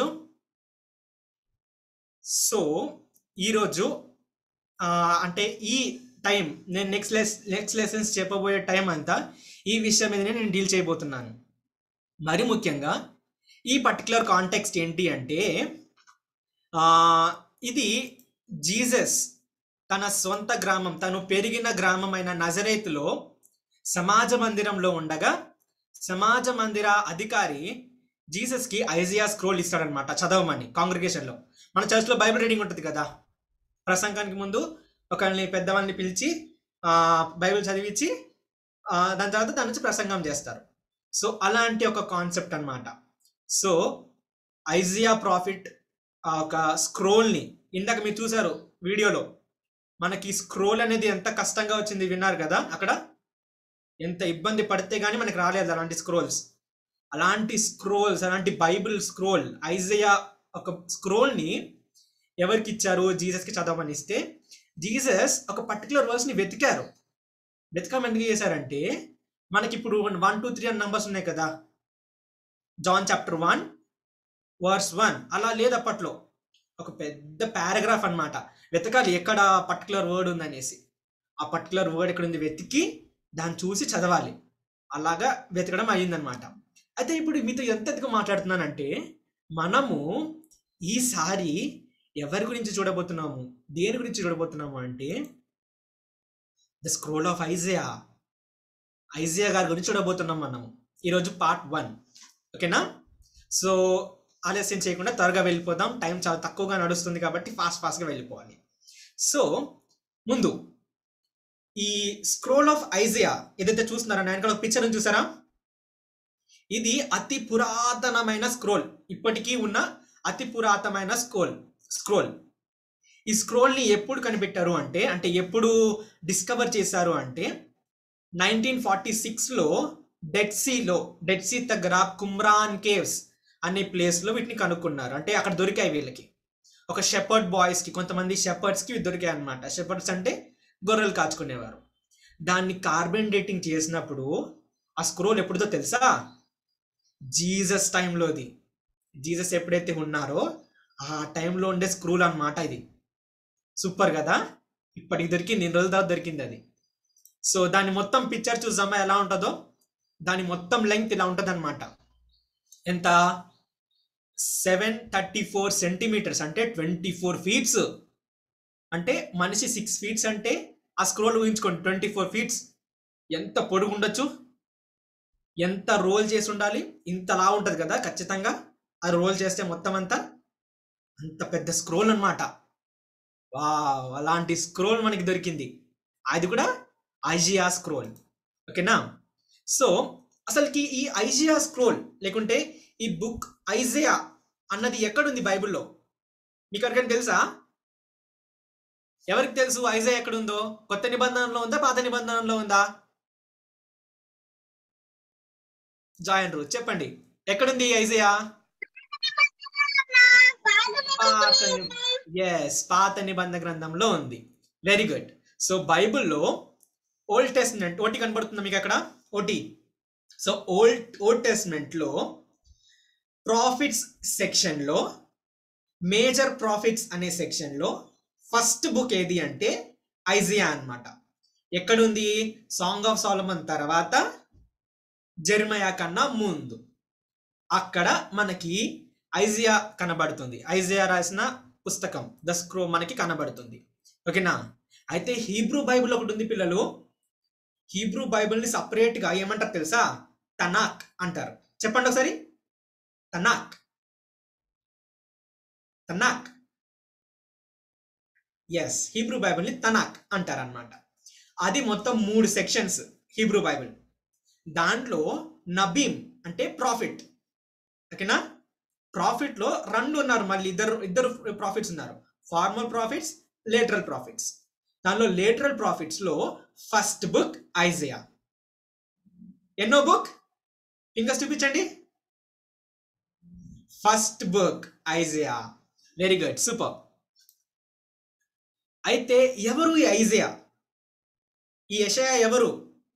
సో ఈరోజు ఆ, అంటే ఈ టైం నేను నెక్స్ట్ లెస్ నెక్స్ట్ లెసన్స్ చెప్పబోయే టైం అంతా ఈ విషయం మీదనే నేను డీల్ చేయబోతున్నాను మరి ముఖ్యంగా ఈ పర్టికులర్ కాంటెక్స్ట్ ఏంటి అంటే ఆ, ఇది జీసస్ తన సొంత గ్రామం తను పెరిగిన గ్రామం అయిన నజరేతులో సమాజ మందిరంలో ఉండగా సమాజ మందిర అధికారి జీసస్కి ఐజియా స్క్రోల్ ఇస్తాడనమాట చదవమని కాంగ్రిగేషన్లో మన చర్చ్లో బైబిల్ రీడింగ్ ఉంటుంది కదా ప్రసంగానికి ముందు ఒకరిని పెద్దవాళ్ళని పిలిచి ఆ, బైబిల్ చదివించి ఆ, దాని తర్వాత దాని నుంచి ప్రసంగం చేస్తారు సో అలాంటి ఒక కాన్సెప్ట్ అన్నమాట సో ఐజియా ప్రాఫిట్ ఆ ఒక స్క్రోల్ని ఇందాక మీరు చూసారు వీడియోలో మనకి స్క్రోల్ అనేది ఎంత కష్టంగా వచ్చింది విన్నారు కదా అక్కడ ఎంత ఇబ్బంది పడితే కానీ మనకి రాలేదు అలాంటి స్క్రోల్స్ అలాంటి స్క్రోల్స్ అలాంటి బైబిల్ స్క్రోల్ ఐజయా ఒక స్క్రోల్ని ఎవరికి ఇచ్చారు జీసస్కి చదవమని ఇస్తే జీసస్ ఒక పర్టికులర్ వర్డ్స్ని వెతికారు వెతకం ఎందుకు చేశారంటే మనకి ఇప్పుడు వన్ టూ త్రీ అని నంబర్స్ ఉన్నాయి కదా John chapter one verse one అలా లేదు అప్పట్లో ఒక పెద్ద పారాగ్రాఫ్ అన్నమాట వెతకాలి ఎక్కడ పర్టికులర్ వర్డ్ ఉందనేసి ఆ పర్టికులర్ వర్డ్ ఎక్కడ ఉంది వెతికి దాన్ని చూసి చదవాలి అలాగా వెతకడం అయ్యిందనమాట అయితే ఇప్పుడు మీతో ఎంత ఎంతగా మాట్లాడుతున్నానంటే మనము ఈసారి ఎవరి గురించి చూడబోతున్నాము దేని గురించి చూడబోతున్నాము అంటే the scroll of Isaiah Isaiah గారి గురించి చూడబోతున్నాం మనము ఈరోజు పార్ట్ వన్ ఓకేనా సో ఆలస్యం చేయకుండా త్వరగా వెళ్ళిపోదాం టైం చాలా తక్కువగా నడుస్తుంది కాబట్టి ఫాస్ట్ ఫాస్ట్గా వెళ్ళిపోవాలి సో ముందు ఈ స్క్రోల్ ఆఫ్ ఐజియా ఏదైతే చూస్తున్నారా నేను ఇక్కడ ఒక పిక్చర్ చూసారా ఇది అతి పురాతనమైన స్క్రోల్ ఇప్పటికీ ఉన్న అతి పురాతనమైన స్క్రోల్ స్క్రోల్ ఈ స్క్రోల్ని ఎప్పుడు కనిపెట్టారు అంటే అంటే ఎప్పుడు డిస్కవర్ చేశారు అంటే నైన్టీన్ ఫార్టీ సిక్స్లో డెడ్ సీలో డెడ్ సీ దగ్గర కుమ్రాన్ కేవ్స్ అనే ప్లేస్లో వీటిని కనుక్కున్నారు అంటే అక్కడ దొరికాయి వీళ్ళకి ఒక షెపర్డ్ బాయ్స్కి కొంతమంది షెపర్డ్స్కి ఇవి దొరికాయి అనమాట షెపర్డ్స్ అంటే గొర్రెలు కాచుకునేవారు దాన్ని కార్బన్ డేటింగ్ చేసినప్పుడు ఆ స్క్రోల్ ఎప్పుడుదో తెలుసా జీసస్ టైంలోది జీసస్ ఎప్పుడైతే ఉన్నారో ఆ టైంలో ఉండే స్క్రూల్ అన్నమాట ఇది సూపర్ కదా ఇప్పటికి దొరికింది ఎన్ని రోజుల తర్వాత దొరికింది అది సో దాని మొత్తం పిక్చర్ చూద్దామా ఎలా ఉంటుందో దాని మొత్తం లెంగ్త్ ఇలా ఉంటుంది అనమాట ఎంత సెవెన్ థర్టీ ఫోర్ సెంటీమీటర్స్ అంటే ట్వంటీ ఫోర్ ఫీట్స్ అంటే మనిషి సిక్స్ ఫీట్స్ అంటే ఆ స్క్రోల్ ఊహించుకోండి ట్వంటీ ఫోర్ ఫీట్స్ ఎంత పొడుగు ఉండొచ్చు ఎంత రోల్ చేసి ఉండాలి ఇంతలా ఉంటుంది కదా ఖచ్చితంగా ఆ రోల్ చేస్తే మొత్తం అంతా అంత పెద్ద స్క్రోల్ అన్నమాట వా అలాంటి స్క్రోల్ మనకి దొరికింది అది కూడా ఐజియా స్క్రోల్ ఓకేనా సో అసలుకి ఈ ఐజియా స్క్రోల్ లేకుంటే ఈ బుక్ ఐజియా అన్నది ఎక్కడుంది బైబిల్లో మీకు ఎవరికైనా తెలుసా ఎవరికి తెలుసు ఐజియా ఎక్కడుందో కొత్త నిబంధనలో ఉందా పాత నిబంధనలో ఉందా జాయన్ రూ చెప్పండి ఎక్కడుంది ఈ ఐజియా పాత ఎస్ పాత నిబంధన గ్రంథంలో ఉంది వెరీ గుడ్ సో బైబిల్లో ఓల్డ్ టెస్ట్మెంట్ ఓటి కనబడుతుందా మీకు అక్కడ ఓటి సో ఓల్డ్ ఓల్డ్ టెస్ట్మెంట్లో ప్రాఫిట్స్ సెక్షన్లో మేజర్ ప్రాఫిట్స్ అనే సెక్షన్లో ఫస్ట్ బుక్ ఏది అంటే ఐజియా అన్నమాట ఎక్కడుంది సాంగ్ ఆఫ్ సాలమన్ తర్వాత జెర్మయా కన్నా ముందు అక్కడ మనకి ఐజియా కనబడుతుంది ఐజియా రాసిన పుస్తకం ద స్క్రో మనకి కనబడుతుంది ఓకేనా అయితే హీబ్రూ బైబిల్ ఒకటి ఉంది పిల్లలు హీబ్రూ బైబిల్ని సపరేట్గా ఏమంటారు తెలుసా తనాక్ అంటారు చెప్పండి ఒకసారి తనాక్ తనాక్ ఎస్ హీబ్రూ బైబిల్ని తనాక్ అంటారు అనమాట అది మొత్తం మూడు సెక్షన్స్ హీబ్రూ బైబిల్ దాంట్లో నబీమ్ అంటే ప్రాఫిట్ ఓకేనా ప్రాఫిట్ లో రెండు ఉన్నారు మళ్ళీ ఇద్దరు ఇద్దరు ప్రాఫిట్స్ ఉన్నారు ఫార్మల్ ప్రాఫిట్స్ లేటరల్ ప్రాఫిట్స్ దానిలో లేటరల్ ప్రాఫిట్స్ లో ఫస్ట్ బుక్ ఐజియా ఎన్నో బుక్ ఫింగర్స్ చూపించండి first book Isaiah very good super అయితే ఎవరు ఈ ఐజియా ఈ యషయా ఎవరు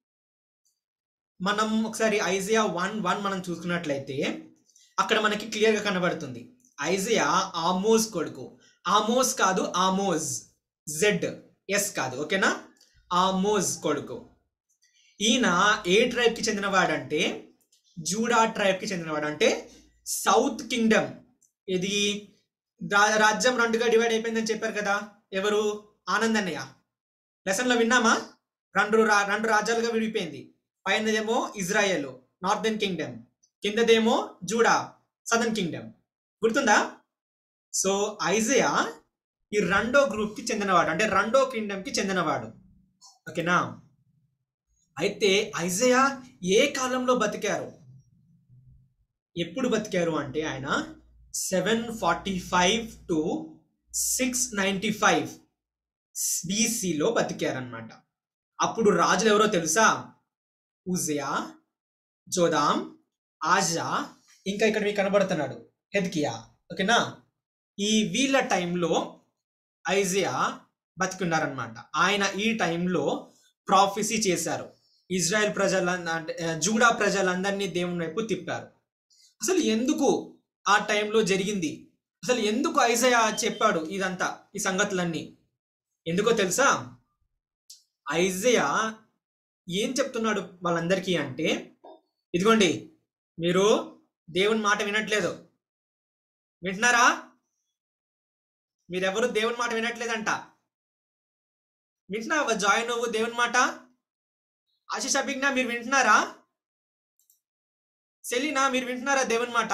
మనం ఒకసారి ఐజియా వన్ వన్ మనం చూసుకున్నట్లయితే అక్కడ మనకి క్లియర్గా కనబడుతుంది ఐజియా ఆమోజ్ కొడుకు ఆమోస్ కాదు ఆమోజ్ జెడ్ ఎస్ కాదు ఓకేనా ఆమోజ్ కొడుకు ఈయన ఏ ట్రైబ్కి చెందినవాడంటే జూడా ట్రైబ్కి చెందినవాడు అంటే సౌత్ కింగ్డమ్ ఇది రా- రాజ్యం రెండుగా డివైడ్ అయిపోయిందని చెప్పారు కదా ఎవరు ఆనంద్ అన్నయ్య లెసన్లో విన్నామా రెండు రా- రెండు రాజ్యాలుగా విడిపోయింది పైనదేమో ఇజ్రాయెల్ నార్థన్ కింగ్డమ్ కిందదేమో జూడా సదర్న్ కింగ్డమ్ గుర్తుందా సో ఐజయా ఈ రెండో గ్రూప్ కి చెందినవాడు అంటే రెండో కింగ్డమ్ కి చెందినవాడు ఓకేనా అయితే ఐజయా ఏ కాలంలో బతికారు ఎప్పుడు బతికారు అంటే ఆయన seven forty five to six ninety five బీసీలో బతికారనమాట అప్పుడు రాజులు ఎవరో తెలుసా ఉజియా జోదాం ఆజా ఇంకా ఇక్కడ మీకు కనబడుతున్నాడు హెద్కియా ఓకేనా ఈ వీళ్ళ టైంలో ఐజియా బతికున్నారనమాట ఆయన ఈ టైంలో ప్రాఫెసీ చేశారు ఇజ్రాయెల్ ప్రజల అంటే ఆ, జూడా ప్రజలందరినీ దేవుని వైపు తిప్పారు అసలు ఎందుకు ఆ టైంలో జరిగింది అసలు ఎందుకు ఐజయా చెప్పాడు ఇదంతా ఈ సంగతులన్నీ ఎందుకో తెలుసా ఐజయా ఏం చెప్తున్నాడు వాళ్ళందరికీ అంటే ఇదిగోండి మీరు దేవుని మాట వినట్లేదు వింటున్నారా మీరెవరు దేవుని మాట వినట్లేదంట వింటున్నావా జాయ్ నువ్వు దేవుని మాట ఆశిష్ అభిజ్ఞ మీరు వింటున్నారా సెలీనా మీరు వింటున్నారా దేవుని మాట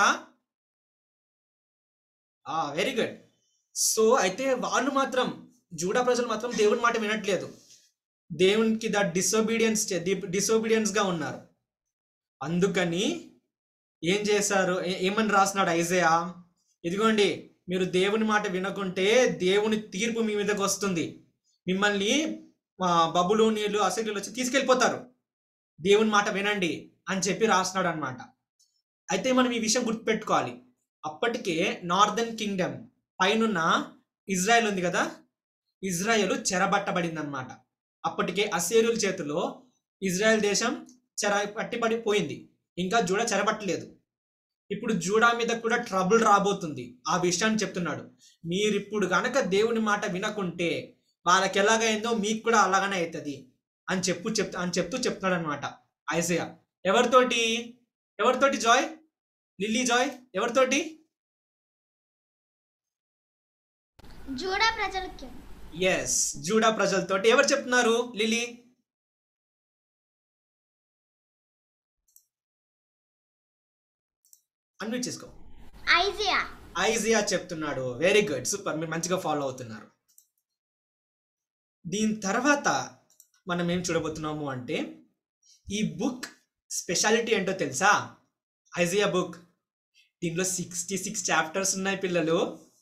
వెరీ గుడ్ సో అయితే వాళ్ళు మాత్రం జూడా ప్రజలు మాత్రం దేవుని మాట వినట్లేదు దేవునికి ద డిసోబీడియన్స్ డిసోబీడియన్స్ గా ఉన్నారు అందుకని ఏం చేశారు ఏ- ఏమని రాస్తున్నాడు ఐజయా ఇదిగోండి మీరు దేవుని మాట వినకుంటే దేవుని తీర్పు మీ మీదకి వస్తుంది మిమ్మల్ని ఆ, బబులు నీళ్ళు అసలు వచ్చి తీసుకెళ్ళిపోతారు దేవుని మాట వినండి అని చెప్పి రాస్తున్నాడు అనమాట అయితే మనం ఈ విషయం గుర్తుపెట్టుకోవాలి అప్పటికే నార్దర్న్ కింగ్డమ్ పైనున్న ఇజ్రాయెల్ ఉంది కదా ఇజ్రాయెల్ చెరబట్టబడింది అనమాట అప్పటికే అసేరుల చేతిలో ఇజ్రాయెల్ దేశం చెర పట్టిపడిపోయింది ఇంకా జూడ చెరపట్టలేదు ఇప్పుడు జూడా మీద కూడా ట్రబుల్ రాబోతుంది ఆ విషయాన్ని చెప్తున్నాడు మీరు ఇప్పుడు గనక దేవుని మాట వినకుంటే వాళ్ళకి ఎలాగైందో మీకు కూడా అలాగనే అవుతుంది అని చెప్పు చెప్ అని చెప్తూ చెప్తున్నాడు అనమాట ఐజయా ఎవరితోటి ఎవరితోటి జాయ్ లిల్లీ జాయ్ ఎవరితోటి జూడా ప్రజలకి ఎస్ జూడా ప్రజలతోటి ఎవరు చెప్తున్నారు లిల్లీ అన్మ్యూట్ చేసుకో ఐజియా ఐజియా చెప్తున్నాడు వెరీ గుడ్ సూపర్ మీరు మంచిగా ఫాలో అవుతున్నారు దీని తర్వాత మనం ఏం చూడబోతున్నాము అంటే ఈ బుక్ స్పెషాలిటీ ఏంటో తెలుసా ఐజియా బుక్ దీనిలో సిక్స్టీ సిక్స్ చాప్టర్స్ ఉన్నాయి పిల్లలు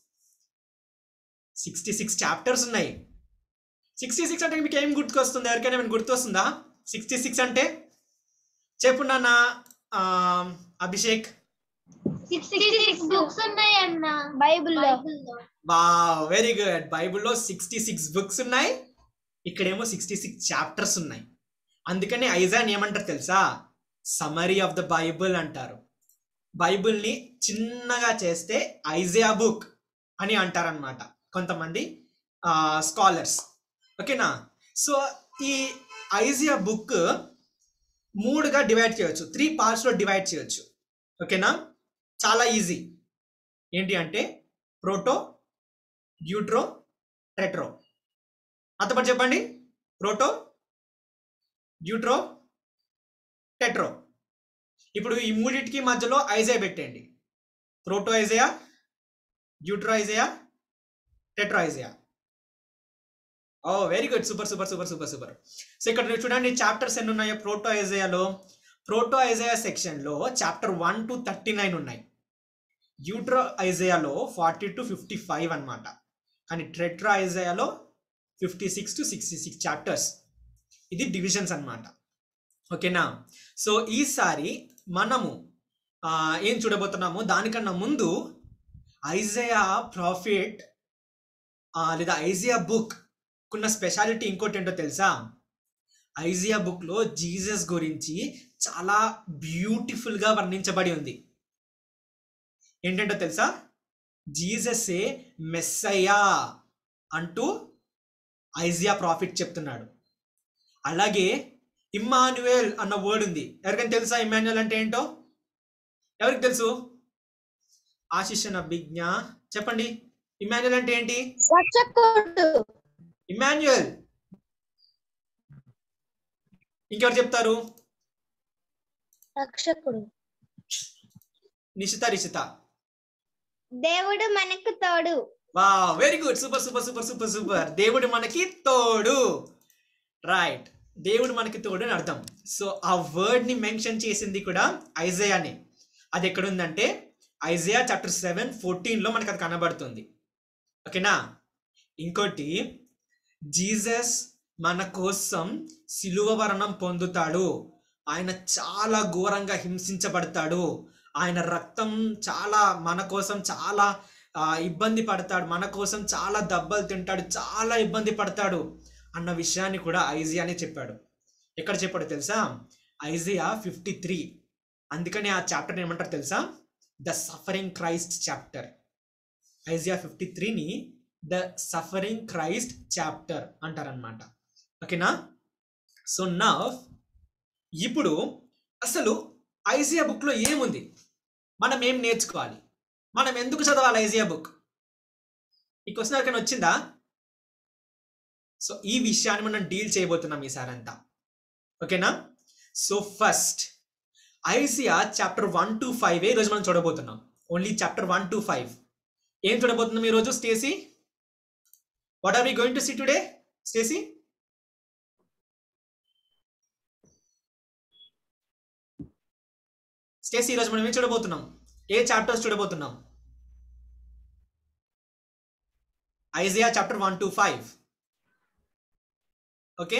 సిక్స్టీ సిక్స్ చాప్టర్స్ ఉన్నాయి సిక్స్టీ సిక్స్ అంటే మీకు ఏం గుర్తుకొస్తుంది ఎవరికైనా ఏమైనా గుర్తొస్తుందా సిక్స్టీ సిక్స్ అంటే చెప్పు నాన్న ఆ, అభిషేక్ సిక్స్టీ సిక్స్ బుక్స్ ఉన్నాయి అన్న బైబిల్లో వా వెరీ గుడ్ బైబిల్లో సిక్స్టీ సిక్స్ బుక్స్ ఉన్నాయి ఇక్కడేమో సిక్స్టీ సిక్స్ చాప్టర్స్ ఉన్నాయి అందుకని ఐజాన్ ఏమంటారు తెలుసా సమరీ ఆఫ్ ద బైబిల్ అంటారు బైబిల్ని చిన్నగా చేస్తే ఐజియా బుక్ అని అంటారనమాట కొంతమంది స్కాలర్స్ ఓకేనా సో ఈ ఐజియా బుక్ మూడుగా డివైడ్ చేయొచ్చు త్రీ పార్ట్స్లో డివైడ్ చేయొచ్చు ఓకేనా చాలా ఈజీ ఏంటి అంటే ప్రోటో డ్యూట్రో ట్రెట్రో అంతపాటు చెప్పండి ప్రోటో డ్యూట్రో టెట్రో ఇప్పుడు ఈ మూడింటికి మధ్యలో ఐజయా పెట్టండి proto Isaiah deutero Isaiah trito Isaiah oh very good super super super super super so ఇక్కడ మీరు చూడండి చాప్టర్స్ ఎన్ని ఉన్నాయో ప్రోటో ఐజయాలో ప్రోటో ఐజయా సెక్షన్లో chapter one to thirty nine ఉన్నాయి యూట్రో ఐజయాలో ఫార్టీ టు ఫిఫ్టీ ఫైవ్ అనమాట కానీ ట్రెట్రో ఐజయాలో fifty six to sixty six chapters ఇది డివిజన్స్ అన్నమాట ఓకేనా సో ఈసారి మనము ఆ, ఏం చూడబోతున్నాము దానికన్నా ముందు ఐజయా ప్రాఫిట్ లేదా ఐజియా బుక్ కున్న స్పెషాలిటీ ఇంకోటి ఏంటో తెలుసా ఐజియా బుక్లో జీసస్ గురించి చాలా బ్యూటిఫుల్గా వర్ణించబడి ఉంది ఏంటంటో తెలుసా జీససే మెస్సయ్యా అంటూ ఐజియా ప్రాఫిట్ చెప్తున్నాడు అలాగే ఇమ్మాన్యుయల్ అన్న వర్డ్ ఉంది ఎవరికైనా తెలుసా ఇమ్మాన్యుయల్ అంటే ఏంటో ఎవరికి తెలుసు ఆశిష్ అభిజ్ఞ చెప్పండి ఇమ్మాన్యుయల్ అంటే ఏంటి రక్షకుడు ఇమ్మాన్యుయల్ ఇంకెవరు చెప్తారు రక్షకుడు నిషిత రిషిత దేవుడు మనకు తోడు వా very good super super super super super దేవుడు మనకి తోడు రైట్ దేవుడు మనకి తోడు అని అర్థం సో ఆ వర్డ్ ని మెన్షన్ చేసింది కూడా ఐజయానే అది ఎక్కడ ఉందంటే ఐజయా చాప్టర్ సెవెన్ ఫోర్టీన్ లో మనకు అది కనబడుతుంది ఓకేనా ఇంకోటి జీసస్ మన కోసం సిలువ వరణం పొందుతాడు ఆయన చాలా ఘోరంగా హింసించబడతాడు ఆయన రక్తం చాలా మన కోసం చాలా ఆ, ఇబ్బంది పడతాడు మన కోసం చాలా దెబ్బలు తింటాడు చాలా ఇబ్బంది పడతాడు అన్న విషయాన్ని కూడా ఐజియానే చెప్పాడు ఎక్కడ చెప్పాడు తెలుసా ఐజియా ఫిఫ్టీ త్రీ అందుకని ఆ చాప్టర్ ఏమంటారు తెలుసా the suffering Christ chapter Isaiah fifty త్రీని ద సఫరింగ్ క్రైస్ట్ చాప్టర్ అంటారనమాట ఓకేనా సో నా ఇప్పుడు అసలు ఐజియా బుక్లో ఏముంది మనం ఏం నేర్చుకోవాలి మనం ఎందుకు చదవాలి ఐజియా బుక్ ఈ క్వశ్చన్ ఎవరికైనా వచ్చిందా సో ఈ విషయాన్ని మనం డీల్ చేయబోతున్నాం ఈసారి అంతా ఓకేనా so first Isaiah chapter one to five ఈరోజు మనం చూడబోతున్నాం only chapter one to five ఏం చూడబోతున్నాం ఈరోజు Stacy what are we going to see today Stacy Stacy ఈరోజు మనం ఏం చూడబోతున్నాం ఏ చాప్టర్స్ చూడబోతున్నాం Isaiah chapter one to five okay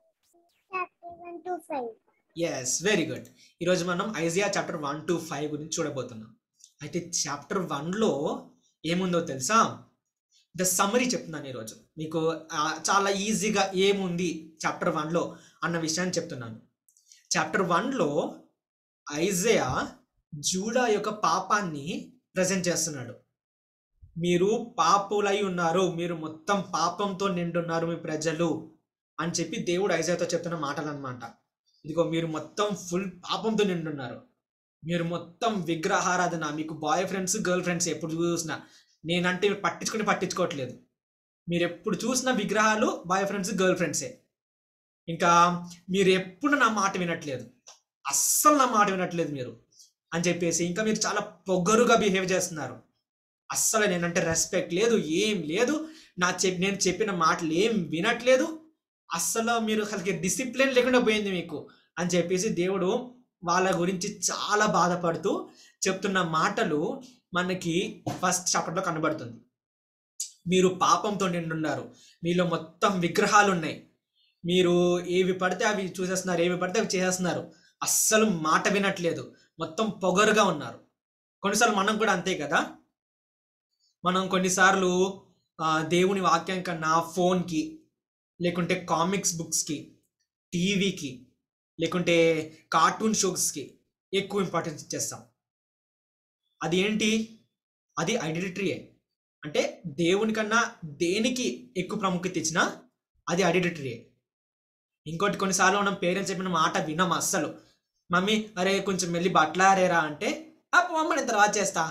yes very good ఈరోజు మనం Isaiah chapter one to five గురించి చూడబోతున్నాం అయితే చాప్టర్ వన్లో ఏముందో తెలుసా ద సమ్మరీ చెప్తున్నాను ఈరోజు మీకు ఆ, చాలా ఈజీగా ఏముంది చాప్టర్ వన్లో అన్న విషయాన్ని చెప్తున్నాను చాప్టర్ వన్లో ఐజయా జూడా యొక్క పాపాన్ని ప్రజెంట్ చేస్తున్నాడు మీరు పాపులై ఉన్నారు మీరు మొత్తం పాపంతో నిండున్నారు మీ ప్రజలు అని చెప్పి దేవుడు ఐజాతో చెప్తున్న మాటలు అనమాట ఇదిగో మీరు మొత్తం ఫుల్ పాపంతో నిండున్నారు మీరు మొత్తం విగ్రహారాధన మీకు బాయ్ ఫ్రెండ్స్ గర్ల్ ఫ్రెండ్స్ ఎప్పుడు చూసినా నేనంటే పట్టించుకుని పట్టించుకోవట్లేదు మీరు ఎప్పుడు చూసిన విగ్రహాలు బాయ్ ఫ్రెండ్స్ గర్ల్ ఫ్రెండ్సే ఇంకా మీరు ఎప్పుడు నా మాట వినట్లేదు అస్సలు నా మాట వినట్లేదు మీరు అని చెప్పేసి ఇంకా మీరు చాలా పొగరుగా బిహేవ్ చేస్తున్నారు అస్సలు నేనంటే రెస్పెక్ట్ లేదు ఏం లేదు నా చెప్ నేను చెప్పిన మాటలు ఏం వినట్లేదు అస్సలు మీరు అసలుకి డిసిప్లిన్ లేకుండా పోయింది మీకు అని చెప్పేసి దేవుడు వాళ్ళ గురించి చాలా బాధపడుతూ చెప్తున్న మాటలు మనకి ఫస్ట్ చాప్టర్లో కనబడుతుంది మీరు పాపంతో నిండున్నారు మీలో మొత్తం విగ్రహాలు ఉన్నాయి మీరు ఏవి పడితే అవి చూసేస్తున్నారు ఏవి పడితే అవి చేసేస్తున్నారు అస్సలు మాట వినట్లేదు మొత్తం పొగరుగా ఉన్నారు కొన్నిసార్లు మనం కూడా అంతే కదా మనం కొన్నిసార్లు ఆ, దేవుని వాక్యం కన్నా ఫోన్కి లేకుంటే కామిక్స్ బుక్స్కి టీవీకి లేకుంటే కార్టూన్ షోస్కి ఎక్కువ ఇంపార్టెన్స్ ఇచ్చేస్తాం అది ఏంటి అది ఐడెంటిటీయే అంటే దేవుని కన్నా దేనికి ఎక్కువ ప్రాముఖ్యత ఇచ్చినా అది ఐడెంటిటీయే ఇంకోటి కొన్నిసార్లు మనం పేరెంట్స్ చెప్పిన మాట వినం అస్సలు మమ్మీ అరే కొంచెం వెళ్ళి బట్టలారేరా అంటే ఆ అమ్మ నేను తర్వాత చేస్తా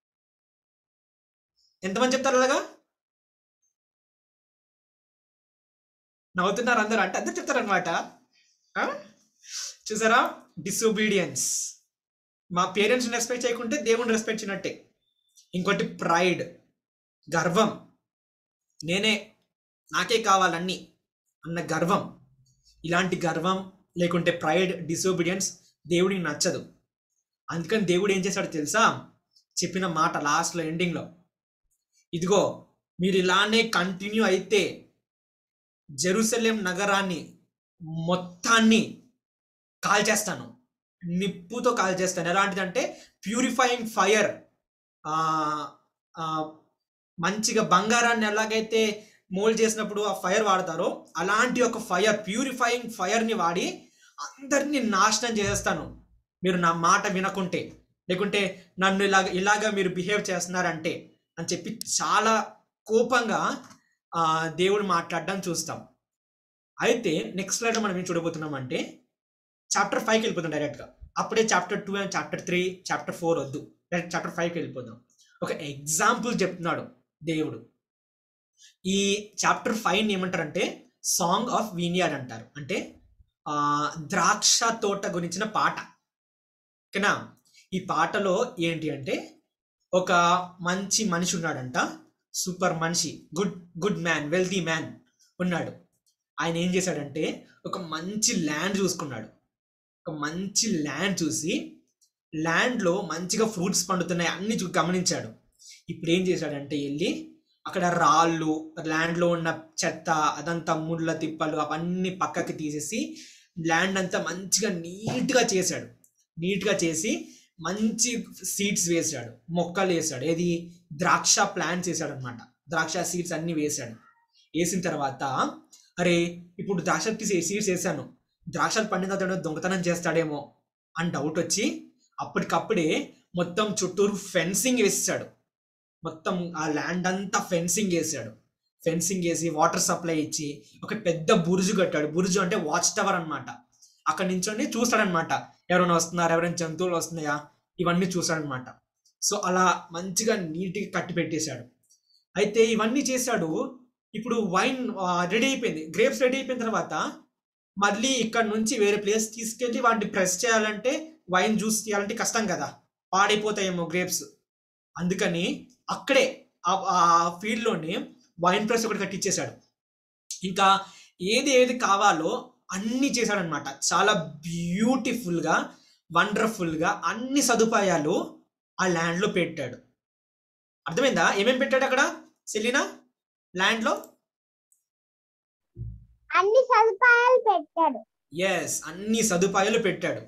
ఎంతమంది చెప్తారు అలాగా నవ్వుతున్నారు అందరూ అంటే అందరు చెప్తారు అనమాట చూసారా డిసొబీడియన్స్ మా పేరెంట్స్ని రెస్పెక్ట్ చేయకుంటే దేవుని రెస్పెక్ట్ చేయనట్టే ఇంకోటి ప్రైడ్ గర్వం నేనే నాకే కావాలన్నీ అన్న గర్వం ఇలాంటి గర్వం లేకుంటే ప్రైడ్ డిసోబీడియన్స్ దేవుడికి నచ్చదు అందుకని దేవుడు ఏం చేశాడు తెలుసా చెప్పిన మాట లాస్ట్లో ఎండింగ్లో ఇదిగో మీరు ఇలానే కంటిన్యూ అయితే జెరూసలేం నగరాన్ని మొత్తాన్ని కాల్చేస్తాను నిప్పుతో కాల్చేస్తాను ఎలాంటిదంటే ప్యూరిఫైయింగ్ ఫైర్ మంచిగా బంగారాన్ని ఎలాగైతే మోల్డ్ చేసినప్పుడు ఆ ఫైర్ వాడతారో అలాంటి ఒక ఫైర్ ప్యూరిఫైయింగ్ ఫైర్ని వాడి అందరినీ నాశనం చేసేస్తాను మీరు నా మాట వినకుంటే లేకుంటే నన్ను ఇలాగ ఇలాగా మీరు బిహేవ్ చేస్తున్నారంటే అని చెప్పి చాలా కోపంగా ఆ, దేవుడు మాట్లాడడం చూస్తాం అయితే నెక్స్ట్ స్లైడ్లో మనం ఏం చూడబోతున్నాం అంటే చాప్టర్ ఫైవ్కి వెళ్ళిపోతాం డైరెక్ట్గా అప్పుడే chapter two and chapter three chapter four వద్దు డైరెక్ట్ చాప్టర్ ఫైవ్కి వెళ్ళిపోదాం ఒక ఎగ్జాంపుల్ చెప్తున్నాడు దేవుడు ఈ చాప్టర్ ఫైవ్ ఏమంటారంటే సాంగ్ ఆఫ్ వీనియార్డ్ అంటారు అంటే ఆ, ద్రాక్ష తోట గురించిన పాట ఓకేనా ఈ పాటలో ఏంటి అంటే ఒక మంచి మనిషి ఉన్నాడంట సూపర్ మనిషి good good man wealthy man ఉన్నాడు ఆయన ఏం చేశాడంటే ఒక మంచి ల్యాండ్ చూసుకున్నాడు ఒక మంచి ల్యాండ్ చూసి ల్యాండ్లో మంచిగా ఫ్రూట్స్ పండుతున్నాయి అన్ని చూ గమనించాడు ఇప్పుడు ఏం చేశాడంటే వెళ్ళి అక్కడ రాళ్ళు ల్యాండ్లో ఉన్న చెత్త అదంతా ముళ్ళ తిప్పలు అవన్నీ పక్కకి తీసేసి ల్యాండ్ అంతా మంచిగా నీట్గా చేశాడు నీట్గా చేసి మంచి సీడ్స్ వేసాడు మొక్కలు వేసాడు ఏది ద్రాక్ష ప్లాంట్స్ వేసాడు అనమాట ద్రాక్ష సీడ్స్ అన్ని వేసాడు వేసిన తర్వాత అరే ఇప్పుడు ద్రాక్ష సీడ్స్ వేసాను ద్రాక్షలు పండిన తర్వాత దొంగతనం చేస్తాడేమో అని డౌట్ వచ్చి అప్పటికప్పుడే మొత్తం చుట్టూరు ఫెన్సింగ్ వేసాడు మొత్తం ఆ ల్యాండ్ అంతా ఫెన్సింగ్ వేసాడు ఫెన్సింగ్ వేసి వాటర్ సప్లై ఇచ్చి ఒక పెద్ద బురుజు కట్టాడు బురుజు అంటే వాచ్ టవర్ అనమాట అక్కడ నించొని చూస్తాడనమాట ఎవరైనా వస్తున్నారు ఎవరైనా జంతువులు వస్తున్నాయా ఇవన్నీ చూస్తాడనమాట సో అలా మంచిగా నీట్గా కట్టి పెట్టేశాడు అయితే ఇవన్నీ చేశాడు ఇప్పుడు వైన్ రెడీ అయిపోయింది గ్రేప్స్ రెడీ అయిపోయిన తర్వాత మళ్ళీ ఇక్కడ నుంచి వేరే ప్లేస్ తీసుకెళ్ళి వాటిని ప్రెస్ చేయాలంటే వైన్ జ్యూస్ తీయాలంటే కష్టం కదా పాడైపోతాయేమో గ్రేప్స్ అందుకని అక్కడే ఆ- ఆ ఫీల్డ్లోనే వైన్ ప్రెస్ ఒకటి కట్టించేశాడు ఇంకా ఏది ఏది కావాలో అన్ని చేశాడనమాట చాలా బ్యూటిఫుల్గా వండర్ఫుల్గా అన్ని సదుపాయాలు ఆ ల్యాండ్లో పెట్టాడు అర్థమైందా ఏమేం పెట్టాడు అక్కడ సెలీనా ల్యాండ్లో అన్ని సదుపాయాలు పెట్టాడు ఎస్ అన్ని సదుపాయాలు పెట్టాడు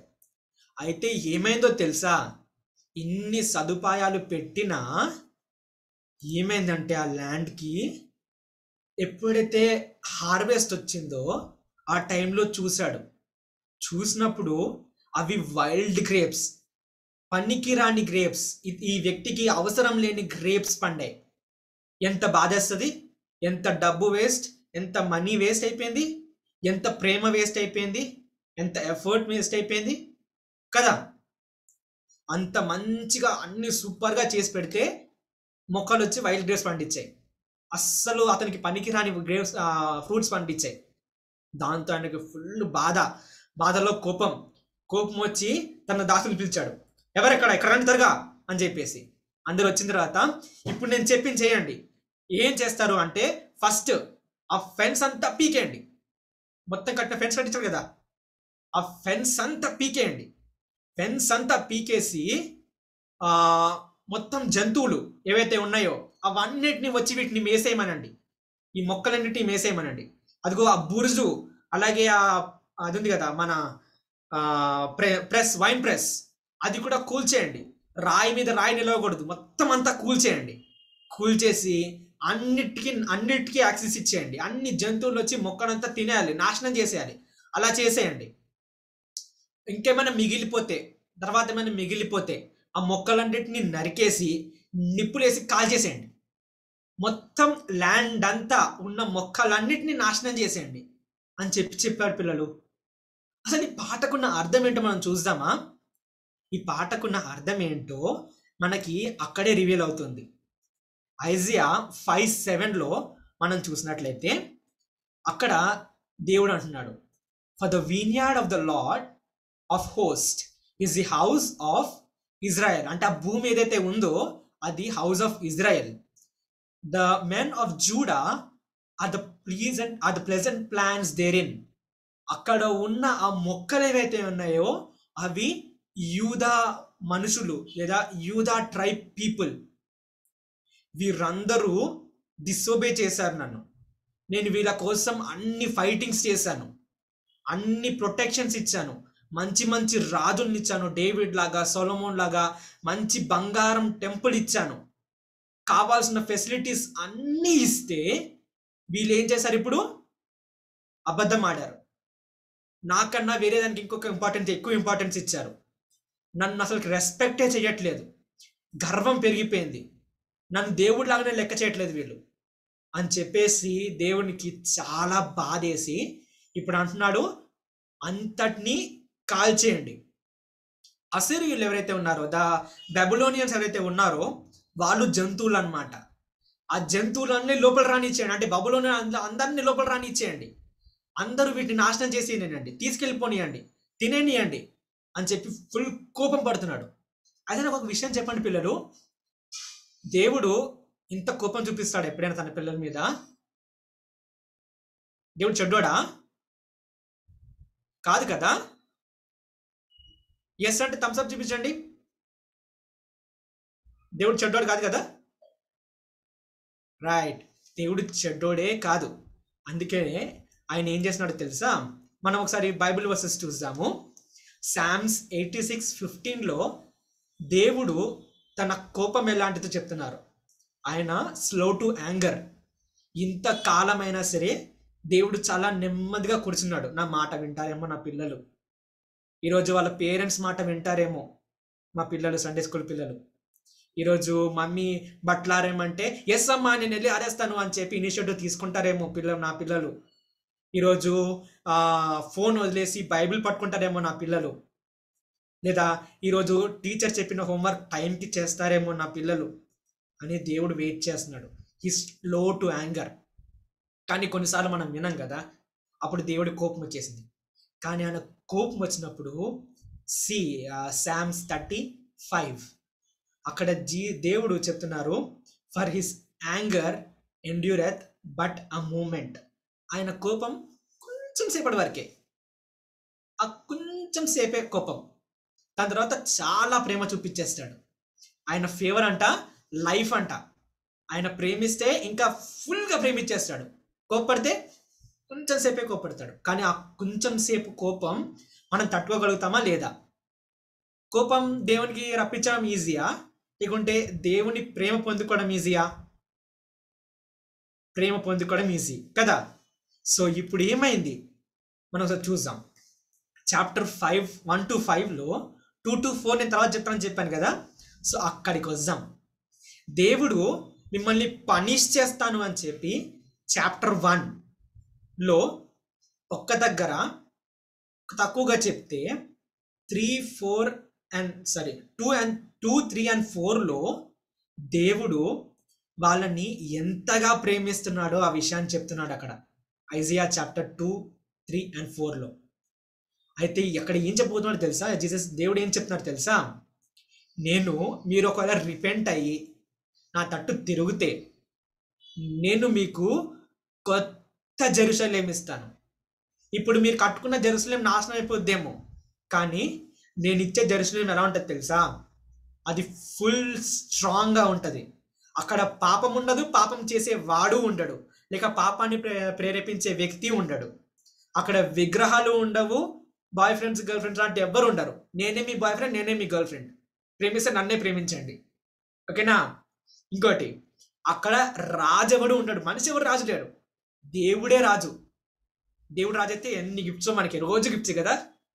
అయితే ఏమైందో తెలుసా ఇన్ని సదుపాయాలు పెట్టినా ఏమైందంటే ఆ ల్యాండ్కి ఎప్పుడైతే హార్వెస్ట్ వచ్చిందో ఆ టైంలో చూశాడు చూసినప్పుడు అవి వైల్డ్ గ్రేప్స్ పనికి రాని గ్రేప్స్ ఈ వ్యక్తికి అవసరం లేని గ్రేప్స్ పండాయి ఎంత బాధేస్తుంది ఎంత డబ్బు వేస్ట్ ఎంత మనీ వేస్ట్ అయిపోయింది ఎంత ప్రేమ వేస్ట్ అయిపోయింది ఎంత ఎఫర్ట్ వేస్ట్ అయిపోయింది కదా అంత మంచిగా అన్ని సూపర్గా చేసి పెడితే మొక్కలు వచ్చి వైల్డ్ గ్రేప్స్ పండించాయి అస్సలు అతనికి పనికి రాని గ్రేప్స్ ఫ్రూట్స్ పండించాయి దాంతో ఆయనకి ఫుల్ బాధ బాధలో కోపం కోపం వచ్చి తన దాసులు పిలిచాడు ఎవరెక్కడ ఎక్కడ రండి త్వరగా అని చెప్పేసి అందరు వచ్చిన తర్వాత ఇప్పుడు నేను చెప్పింది చేయండి ఏం చేస్తారు అంటే ఫస్ట్ ఆ ఫెన్స్ అంతా పీకేయండి మొత్తం కట్టిన ఫెన్స్ కట్టించారు కదా ఆ ఫెన్స్ అంతా పీకేయండి ఫెన్స్ అంతా పీకేసి ఆ మొత్తం జంతువులు ఏవైతే ఉన్నాయో అవన్నిటిని వచ్చి వీటిని మేసేయమనండి ఈ మొక్కలన్నిటిని మేసేయమనండి అదిగో ఆ బురుజు అలాగే ఆ అది ఉంది కదా మన ప్రెస్ వైన్ ప్రెస్ అది కూడా కూల్చేయండి రాయి మీద రాయి నిలవకూడదు మొత్తం అంతా కూల్చేయండి కూల్చేసి అన్నిటికీ అన్నిటికీ యాక్సెస్ ఇచ్చేయండి అన్ని జంతువులు వచ్చి మొక్కనంతా తినేయాలి నాశనం చేసేయాలి అలా చేసేయండి ఇంకేమైనా మిగిలిపోతే తర్వాత ఏమైనా మిగిలిపోతే ఆ మొక్కలన్నిటిని నరికేసి నిప్పులేసి కాల్చేసేయండి మొత్తం ల్యాండ్ అంతా ఉన్న మొక్కలన్నిటిని నాశనం చేసేయండి అని చెప్పి చెప్పారు పిల్లలు అసలు ఈ పాటకున్న అర్థం ఏంటో మనం చూద్దామా ఈ పాటకున్న అర్థం ఏంటో మనకి అక్కడే రివీల్ అవుతుంది ఐజియా ఫైవ్ సెవెన్లో మనం చూసినట్లయితే అక్కడ దేవుడు అంటున్నాడు for the vineyard of the Lord of host is the house of Israel అంటే ఆ భూమి ఏదైతే ఉందో అది house of Israel the men of Judah are the pleasant are the pleasant plants there in అక్కడ ఉన్న ఆ మొక్కలు ఏవైతే ఉన్నాయో అవి యూదా మనుషులు లేదా యూదా ట్రైబ్ పీపుల్ వీరందరూ డిసోబే చేశారు నన్ను నేను వీళ్ళ కోసం అన్ని ఫైటింగ్స్ చేశాను అన్ని ప్రొటెక్షన్స్ ఇచ్చాను మంచి మంచి రాజుల్ని ఇచ్చాను డేవిడ్ లాగా సొలమోన్ లాగా మంచి బంగారం టెంపుల్ ఇచ్చాను కావాల్సిన ఫెసిలిటీస్ అన్నీ ఇస్తే వీళ్ళు ఏం చేశారు ఇప్పుడు అబద్ధం ఆడారు నాకన్నా వేరే దానికి ఇంకొక ఇంపార్టెన్స్ ఎక్కువ ఇంపార్టెన్స్ ఇచ్చారు నన్ను అసలు రెస్పెక్టే చేయట్లేదు గర్వం పెరిగిపోయింది నన్ను దేవుడి లాగానే లెక్క చేయట్లేదు వీళ్ళు అని చెప్పేసి దేవునికి చాలా బాధేసి ఇప్పుడు అంటున్నాడు అంతటినీ కాల్చేయండి అసిరియులు ఎవరైతే ఉన్నారో ద బెబులోనియన్స్ ఎవరైతే ఉన్నారో వాళ్ళు జంతువులు అనమాట ఆ జంతువులన్నీ లోపల రానిచ్చేయండి అంటే బబులోని అందరినీ లోపల రానిచ్చేయండి అందరూ వీటిని నాశనం చేసేయండి తీసుకెళ్ళిపోనియండి తినేనియండి అని చెప్పి ఫుల్ కోపం పడుతున్నాడు అయితే నాకు ఒక విషయం చెప్పండి పిల్లలు దేవుడు ఇంత కోపం చూపిస్తాడు ఎప్పుడైనా తన పిల్లల మీద దేవుడు చెడ్డోడా కాదు కదా ఎస్ అంటే థమ్స్అప్ చూపించండి దేవుడు చెడ్డోడు కాదు కదా రైట్ దేవుడు చెడ్డోడే కాదు అందుకే ఆయన ఏం చేస్తున్నాడో తెలుసా మనం ఒకసారి బైబిల్ వర్సెస్ చూద్దాము శామ్స్ ఎయిటీ సిక్స్ ఫిఫ్టీన్లో దేవుడు తన కోపం ఎలాంటిదో చెప్తున్నారు ఆయన స్లో టు యాంగర్ ఇంత కాలమైనా సరే దేవుడు చాలా నెమ్మదిగా కూర్చున్నాడు నా మాట వింటారేమో నా పిల్లలు ఈరోజు వాళ్ళ పేరెంట్స్ మాట వింటారేమో మా పిల్లలు సండే స్కూల్ పిల్లలు ఈరోజు మమ్మీ బట్లారేమంటే ఎస్ అమ్మా నేను వెళ్ళి ఆరేస్తాను అని చెప్పి ఇనిషియేటివ్ తీసుకుంటారేమో పిల్లలు నా పిల్లలు ఈరోజు ఫోన్ వదిలేసి బైబిల్ పట్టుకుంటారేమో నా పిల్లలు లేదా ఈరోజు టీచర్ చెప్పిన హోంవర్క్ టైంకి చేస్తారేమో నా పిల్లలు అని దేవుడు వెయిట్ చేస్తున్నాడు హీ స్లో టు యాంగర్ కానీ కొన్నిసార్లు మనం వినం కదా అప్పుడు దేవుడి కోపం వచ్చేసింది కానీ ఆయన కోపం వచ్చినప్పుడు సి శామ్స్ థర్టీ ఫైవ్ అక్కడ జీ దేవుడు చెప్తున్నారు for his anger endureth but a moment ఆయన కోపం కొంచెం సేపటి వరకే ఆ కొంచెం సేపే కోపం దాని తర్వాత చాలా ప్రేమ చూపించేస్తాడు ఆయన ఫేవర్ అంట లైఫ్ అంట ఆయన ప్రేమిస్తే ఇంకా ఫుల్గా ప్రేమించేస్తాడు కోప్పడితే కొంచెం సేపే కోపడతాడు కానీ ఆ కొంచెం సేపు కోపం మనం తట్టుకోగలుగుతామా లేదా కోపం దేవునికి రప్పించడం ఈజీయా లేకుంటే దేవుని ప్రేమ పొందుకోవడం ఈజీయా ప్రేమ పొందుకోవడం ఈజీ కదా సో ఇప్పుడు ఏమైంది మనం ఒకసారి చూద్దాం చాప్టర్ ఫైవ్ వన్ టు ఫైవ్లో టూ టు ఫోర్ నేను తర్వాత చెప్తానని చెప్పాను కదా సో అక్కడికి వద్దాం దేవుడు మిమ్మల్ని పనిష్ చేస్తాను అని చెప్పి చాప్టర్ వన్లో ఒక్క దగ్గర తక్కువగా చెప్తే three four and sorry two and two three and ఫోర్లో దేవుడు వాళ్ళని ఎంతగా ప్రేమిస్తున్నాడో ఆ విషయాన్ని చెప్తున్నాడు అక్కడ Isaiah chapter two three and ఫోర్లో అయితే అక్కడ ఏం చెప్పబోతున్నాడు తెలుసా జీసస్ దేవుడు ఏం చెప్తున్నాడు తెలుసా నేను మీరు ఒకవేళ రిపెంట్ అయ్యి నా తట్టు తిరిగితే నేను మీకు కొత్త జెరూసలేం ఇస్తాను ఇప్పుడు మీరు కట్టుకున్న జెరూసలేం నాశనం అయిపోద్దేమో కానీ నేను ఇచ్చే జెరూసలేం ఎలా ఉంటుంది తెలుసా అది ఫుల్ స్ట్రాంగ్గా ఉంటుంది అక్కడ పాపం ఉండదు పాపం చేసే వాడు ఉండడు లేక పాపాన్ని ప్రే- ప్రేరేపించే వ్యక్తి ఉండడు అక్కడ విగ్రహాలు ఉండవు బాయ్ ఫ్రెండ్స్ గర్ల్ ఫ్రెండ్స్ లాంటి ఎవ్వరు ఉండరు నేనే మీ బాయ్ ఫ్రెండ్ నేనే మీ గర్ల్ ఫ్రెండ్ ప్రేమిస్తే నన్నే ప్రేమించండి ఓకేనా ఇంకోటి అక్కడ రాజు ఎవడు ఉండడు మనిషి ఎవరు రాజు లేడు దేవుడే రాజు దేవుడు రాజు అయితే ఎన్ని గిఫ్ట్స్ మనకి రోజు గిఫ్ట్స్ కదా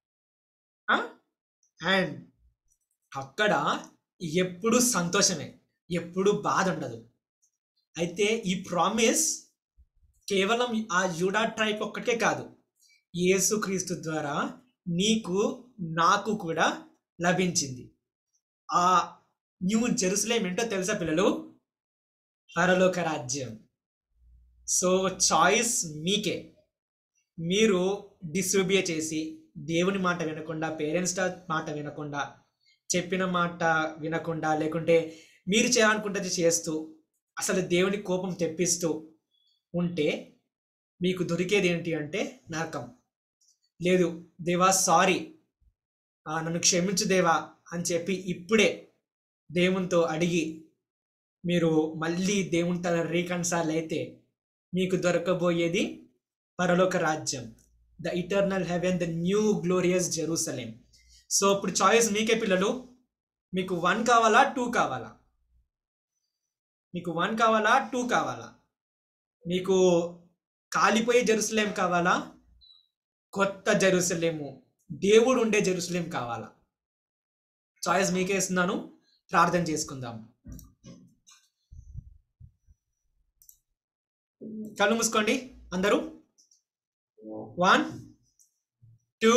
అండ్ అక్కడ ఎప్పుడు సంతోషమే ఎప్పుడు బాధ ఉండదు అయితే ఈ ప్రామిస్ కేవలం ఆ యూడా ట్రైప్ ఒక్కటే కాదు యేసుక్రీస్తు ద్వారా నీకు నాకు కూడా లభించింది ఆ న్యూ జెరూసలేం ఏంటో తెలుసా పిల్లలు పరలోక రాజ్యం సో చాయిస్ మీకే మీరు డిసోబియే చేసి దేవుని మాట వినకుండా పేరెంట్స్ మాట వినకుండా చెప్పిన మాట వినకుండా లేకుంటే మీరు చేయాలనుకుంటే చేస్తూ అసలు దేవుని కోపం తెప్పిస్తూ ఉంటే మీకు దొరికేది ఏంటి అంటే నరకం లేదు దేవా సారీ నన్ను క్షమించు దేవా అని చెప్పి ఇప్పుడే దేవునితో అడిగి మీరు మళ్ళీ దేవునితో రీకన్సాల్ అయితే మీకు దొరకబోయేది పరలోక రాజ్యం the eternal heaven the new glorious Jerusalem so ఇప్పుడు చాయిస్ మీకే పిల్లలు మీకు వన్ కావాలా టూ కావాలా మీకు వన్ కావాలా టూ కావాలా మీకు కాలిపోయే జెరూసలేం కావాలా కొత్త జెరూసలేము దేవుడు ఉండే జెరూసలేం కావాలా చాయిస్ మీకే ఇస్తున్నాను ప్రార్థన చేసుకుందాం కళ్ళు మూసుకోండి అందరూ వన్ టూ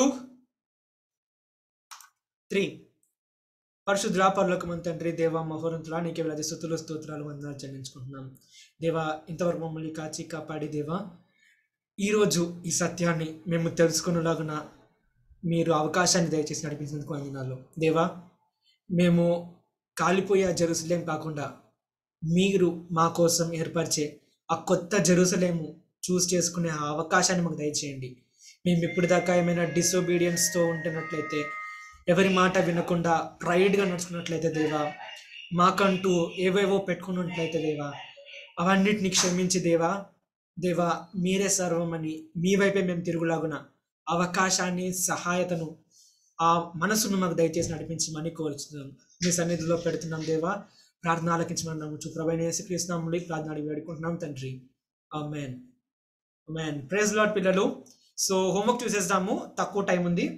త్రీ పరిశుద్ర పరలోకమంత తండ్రి దేవ మహోరంతులా నీకే వేలాది స్థుతులు స్తోత్రాలు వందనాలు చెల్లించుకుంటున్నాం దేవా ఇంతవరకు మమ్మల్ని కాచి కాపాడి దేవా ఈరోజు ఈ సత్యాన్ని మేము తెలుసుకునేలాగున మీరు అవకాశాన్ని దయచేసి నడిపించినందుకు వందనాలు దేవా మేము కాలిపోయే ఆ జెరూసలేం కాకుండా మీరు మా కోసం ఏర్పరిచే ఆ కొత్త జెరూసలేము చూస్ చేసుకునే ఆ అవకాశాన్ని మాకు దయచేయండి మేము ఇప్పుడు దాకా ఏమైనా డిసొబీడియన్స్తో ఉంటున్నట్లయితే ఎవరి మాట వినకుండా ప్రైడ్గా నడుచుకున్నట్లయితే దేవా మాకంటూ ఏవేవో పెట్టుకున్నట్లయితే దేవా అవన్నిటిని క్షమించి దేవా దేవా మీరే సర్వమని మీ వైపే మేము తిరుగులాగున అవకాశాన్ని సహాయతను ఆ మనసును మాకు దయచేసి నడిపించమని కోరుచున్నాం మీ సన్నిధిలో పెడుతున్నాం దేవా ప్రార్థన ఆలకించమని నమ్ముచు ప్రభైన యేసుక్రీస్తునామములో ఈ ప్రార్థన అడిగి వేడుకుంటున్నాం తండ్రి ఆమెన్ ఆమెన్ ప్రైజ్ లాడ్ పిల్లలు సో హోంవర్క్ చూసేద్దాము తక్కువ టైం ఉంది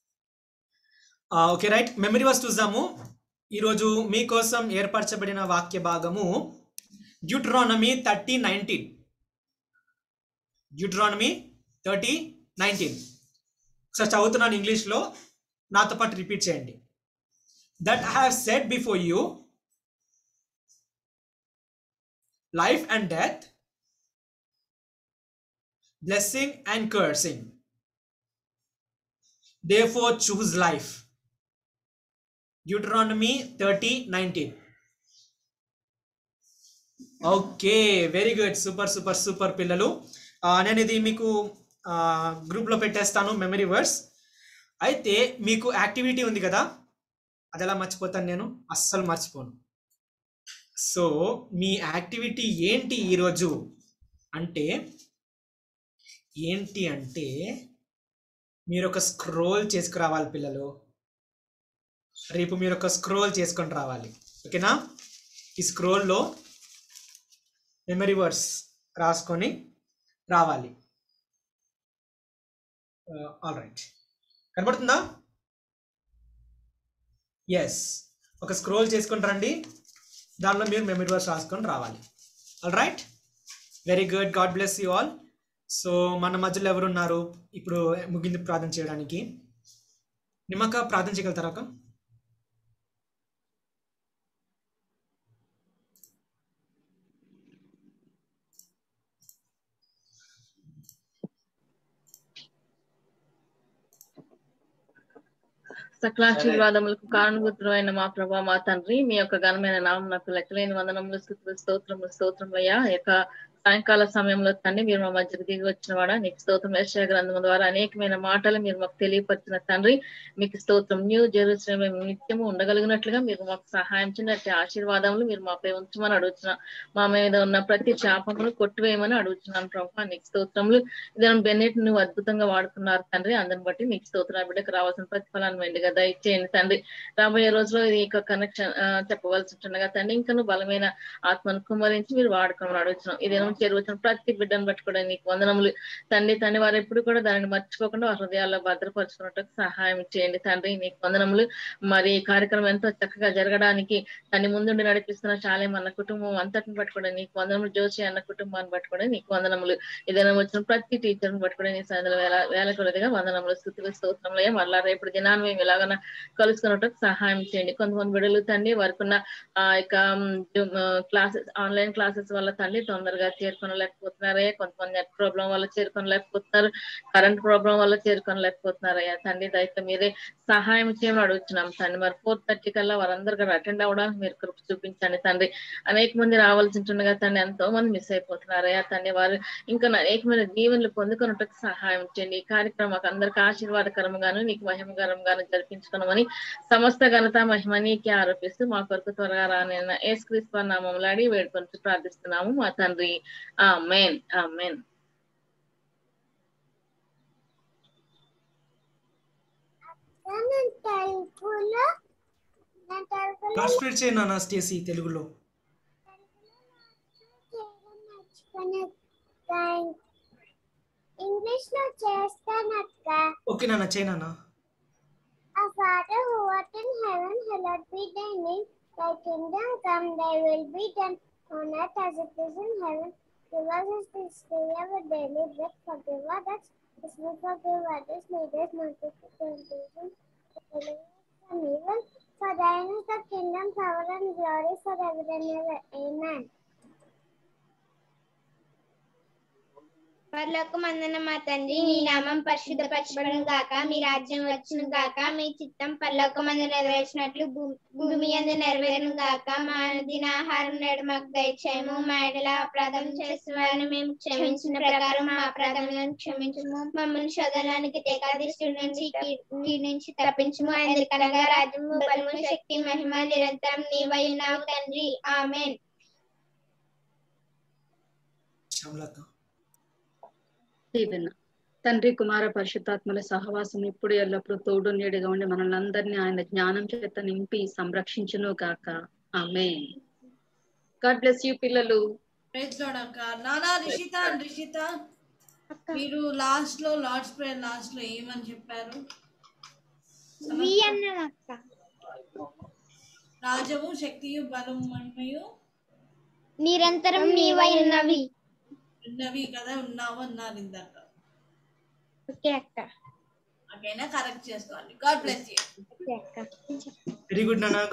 ఓకే రైట్ మెమరీ వర్స్ చూద్దాము ఈరోజు మీకోసం ఏర్పరచబడిన వాక్య భాగము Deuteronomy thirty nineteen Deuteronomy thirty nineteen ఒకసారి చదువుతున్నాను ఇంగ్లీష్లో నాతో పాటు రిపీట్ చేయండి that I have set before you life and death blessing and cursing. Therefore, choose life. Deuteronomy 30 19. Okay very good super super super పిల్లలు ఆ, నేను ఇది మీకు ఆ, గ్రూప్లో పెట్టేస్తాను మెమరీ వర్డ్స్ అయితే మీకు యాక్టివిటీ ఉంది కదా అది ఎలా మర్చిపోతాను నేను అస్సలు మర్చిపోను సో మీ యాక్టివిటీ ఏంటి ఈరోజు అంటే ఏంటి అంటే మీరు ఒక స్క్రోల్ చేసుకురావాలి పిల్లలు రేపు మీరు ఒక స్క్రోల్ చేసుకొని రావాలి ఓకేనా ఈ స్క్రోల్లో మెమరీ వర్డ్స్ రాసుకొని రావాలి ఆల్ రైట్ కనబడుతుందా ఎస్ ఒక స్క్రోల్ చేసుకొని రండి దానిలో మీరు మెమరీ వర్స్ రాసుకొని రావాలి all right very good God bless you all so మన మధ్యలో ఎవరున్నారు ఇప్పుడు ముగింది ప్రార్థన చేయడానికి నిమ్మక ప్రార్థన చేయగలుగుతారా అక్క? సకలాశీర్వాదములకు కారణభూతులైన మా ప్రభా మా తండ్రి మీ యొక్క ఘనమైన నామం నాకు లెక్కలేని వందనములు స్థుతులు స్తోత్రములు స్తోత్రములయ్యా ఈ యొక్క సాయంకాల సమయంలో తండ్రి మీరు మా మధ్యకు దిగి వచ్చిన వాడా నీకు స్తోత్రం యెషయా గ్రంథం ద్వారా అనేకమైన మాటలు మీరు మాకు తెలియపరిచిన తండ్రి మీకు స్తోత్రం న్యూ జెరూసలేం మేము నిత్యము ఉండగలిగినట్లుగా మీరు మాకు సహాయం చేయనట్టు ఆశీర్వాదములు మీరు మాపై ఉంచమని అడుగుతున్నాం మా మీద ఉన్న ప్రతి శాపమును కొట్టివేయమని అడుగుతున్నాను ప్రభా నీకు స్తోత్రములు ఇదని బెన్నెట్ నువ్వు అద్భుతంగా వాడుతున్నారు తండ్రి అందరిని బట్టి నీకు స్తోత్రం ఆ బిడ్డకు రావాల్సిన ప్రతిఫలాన్ని మెండుగా దయచేయండి తండ్రి రాబోయే రోజులో ఈ యొక్క కనెక్షన్ చెప్పవలసి ఉంటుండగా తండ్రి ఇంకా నువ్వు బలమైన ఆత్మను కుమ్మరించి మీరు వాడుకోమని అడుగుతున్నాం ఇదేమో చేరువచ్చిన ప్రతి బిడ్డను పట్టుకోవడం నీకు వందనములు తండ్రి తండ్రి వారు ఎప్పుడు కూడా దానిని మర్చిపోకుండా వారి హృదయాల్లో భద్రపరుచుకున్నట్టు సహాయం చేయండి తండ్రి నీకు వందనములు మరి ఈ కార్యక్రమం ఎంతో చక్కగా జరగడానికి తన ముందుండి నడిపిస్తున్న శాలేం అన్న కుటుంబం అంతటిని పట్టుకోవడం నీకు వందనములు జోషి అన్న కుటుంబాన్ని పట్టుకోవడం నీకు వందనములు ఏదైనా వచ్చిన ప్రతి టీచర్ని పట్టుకోవడం నీ సన్నిధిలో వేల వేల కొలదిగా వందనములు స్థుతులు స్తోత్రములు మళ్ళా రేపు దినాన్ని మేము ఇలాగన కలుసుకున్నట్టు సహాయం చేయండి కొంతమంది బిడ్డలు తండ్రి వారికి ఉన్న ఆ యొక్క క్లాసెస్ ఆన్లైన్ క్లాసెస్ వల్ల తండ్రి తొందరగా చేరుకోనలేకపోతున్నారయ్యా కొంతమంది నెట్ ప్రాబ్లం వల్ల చేరుకోనలేకపోతున్నారు కరెంట్ ప్రాబ్లం వల్ల చేరుకోనలేకపోతున్నారయ్యా తండ్రి దయతో మీరే సహాయం చేయమని అడుగుతున్నాం తండ్రి మరి ఫోర్ థర్టీ కల్లా వారందరూ కూడా అటెండ్ అవ్వడానికి మీరు కృప చూపించండి తండ్రి అనేక మంది రావాల్సి ఉంటుండగా తండ్రి ఎంతో మంది మిస్ అయిపోతున్నారయ్యా తండ్రి వారు ఇంకా అనేకమైన దీవెనలు పొందుకున్నట్టుకు సహాయం చేయండి ఈ కార్యక్రమం మాకు అందరికి ఆశీర్వాదకరంగాను నీకు మహిమకరంగాను జరిపించుకోమని సమస్త ఘనత మహిమ నీకే ఆరోపిస్తూ మా కొరకు త్వరగా రానైన ఏసుక్రీస్తు నామంలో అడిగి వేడుకొని ప్రార్థిస్తున్నాము మా తండ్రి ఆ మెయిన్ ఆ మెయిన్ ట్రాన్స్లేట్ చేయి నాన్న స్టేసీ తెలుగులో ఇంగ్లీష్ లో చేస్తానక్క ఓకే నాన్న చేయి నాన్న Our Father who art in heaven, hallowed be thy name. Thy kingdom come, thy will be done on earth as it is in heaven. Give us this day our daily bread. Forgive our debts, as we forgive others. Lead us not into temptation, but deliver us from evil. For thine is the kingdom, power, and glory forever and ever. Amen. పరలోక మందన మా తండ్రి నీ నామం పరిశుద్ధపరచబడును గాక మీ రాజ్యం వచ్చును గాక మీ చిత్తం పరలోక మందు నెరవేర్చినట్లు భూ- భూమి అందు నెరవేరును గాక మా దిన ఆహారం నేడు మాకు దయచేయము మా ఎడల అపరాధం చేసిన వారిని మేము క్షమించిన ప్రకారం మా అపరాధములను క్షమించము మమ్మల్ని శోధనానికి తెగాదిష్టి నుంచి కీ నుంచి తప్పించము ఎందుకనగా రాజ్యము బలము శక్తి మహిమ నిరంతరం నీవై ఉన్నావు తండ్రి ఆమెన్ శ్యామలత దీవెన తండ్రి కుమార పరిశుద్ధాత్మల సహవాసం ఇప్పుడు ఎల్లప్పుడూ తోడు నీడిగా ఉండి మనల్ని అందరినీ ఆయన జ్ఞానం చేత నింపి సంరక్షించును గాక ఆమె గాడ్ బ్లెస్ యూ పిల్లలు ప్రైజ్ లార్డ్ అక్క నానా రిషిత రిషిత మీరు లాస్ట్ లో లార్డ్స్ ప్రేయర్ లాస్ట్ లో ఏమని చెప్పారు వి అన్నదక్క రాజము శక్తియు బలము మహిమయు నిరంతరం నీవై ఉన్నవి ఉన్నవి కదా ఉన్నావు అన్నారు ఇందాక ఓకే అక్క ఓకేనా కరెక్ట్ చేసుకోండి గాడ్ బ్లెస్ యూ ఓకే అక్క వెరీ గుడ్ నాన్న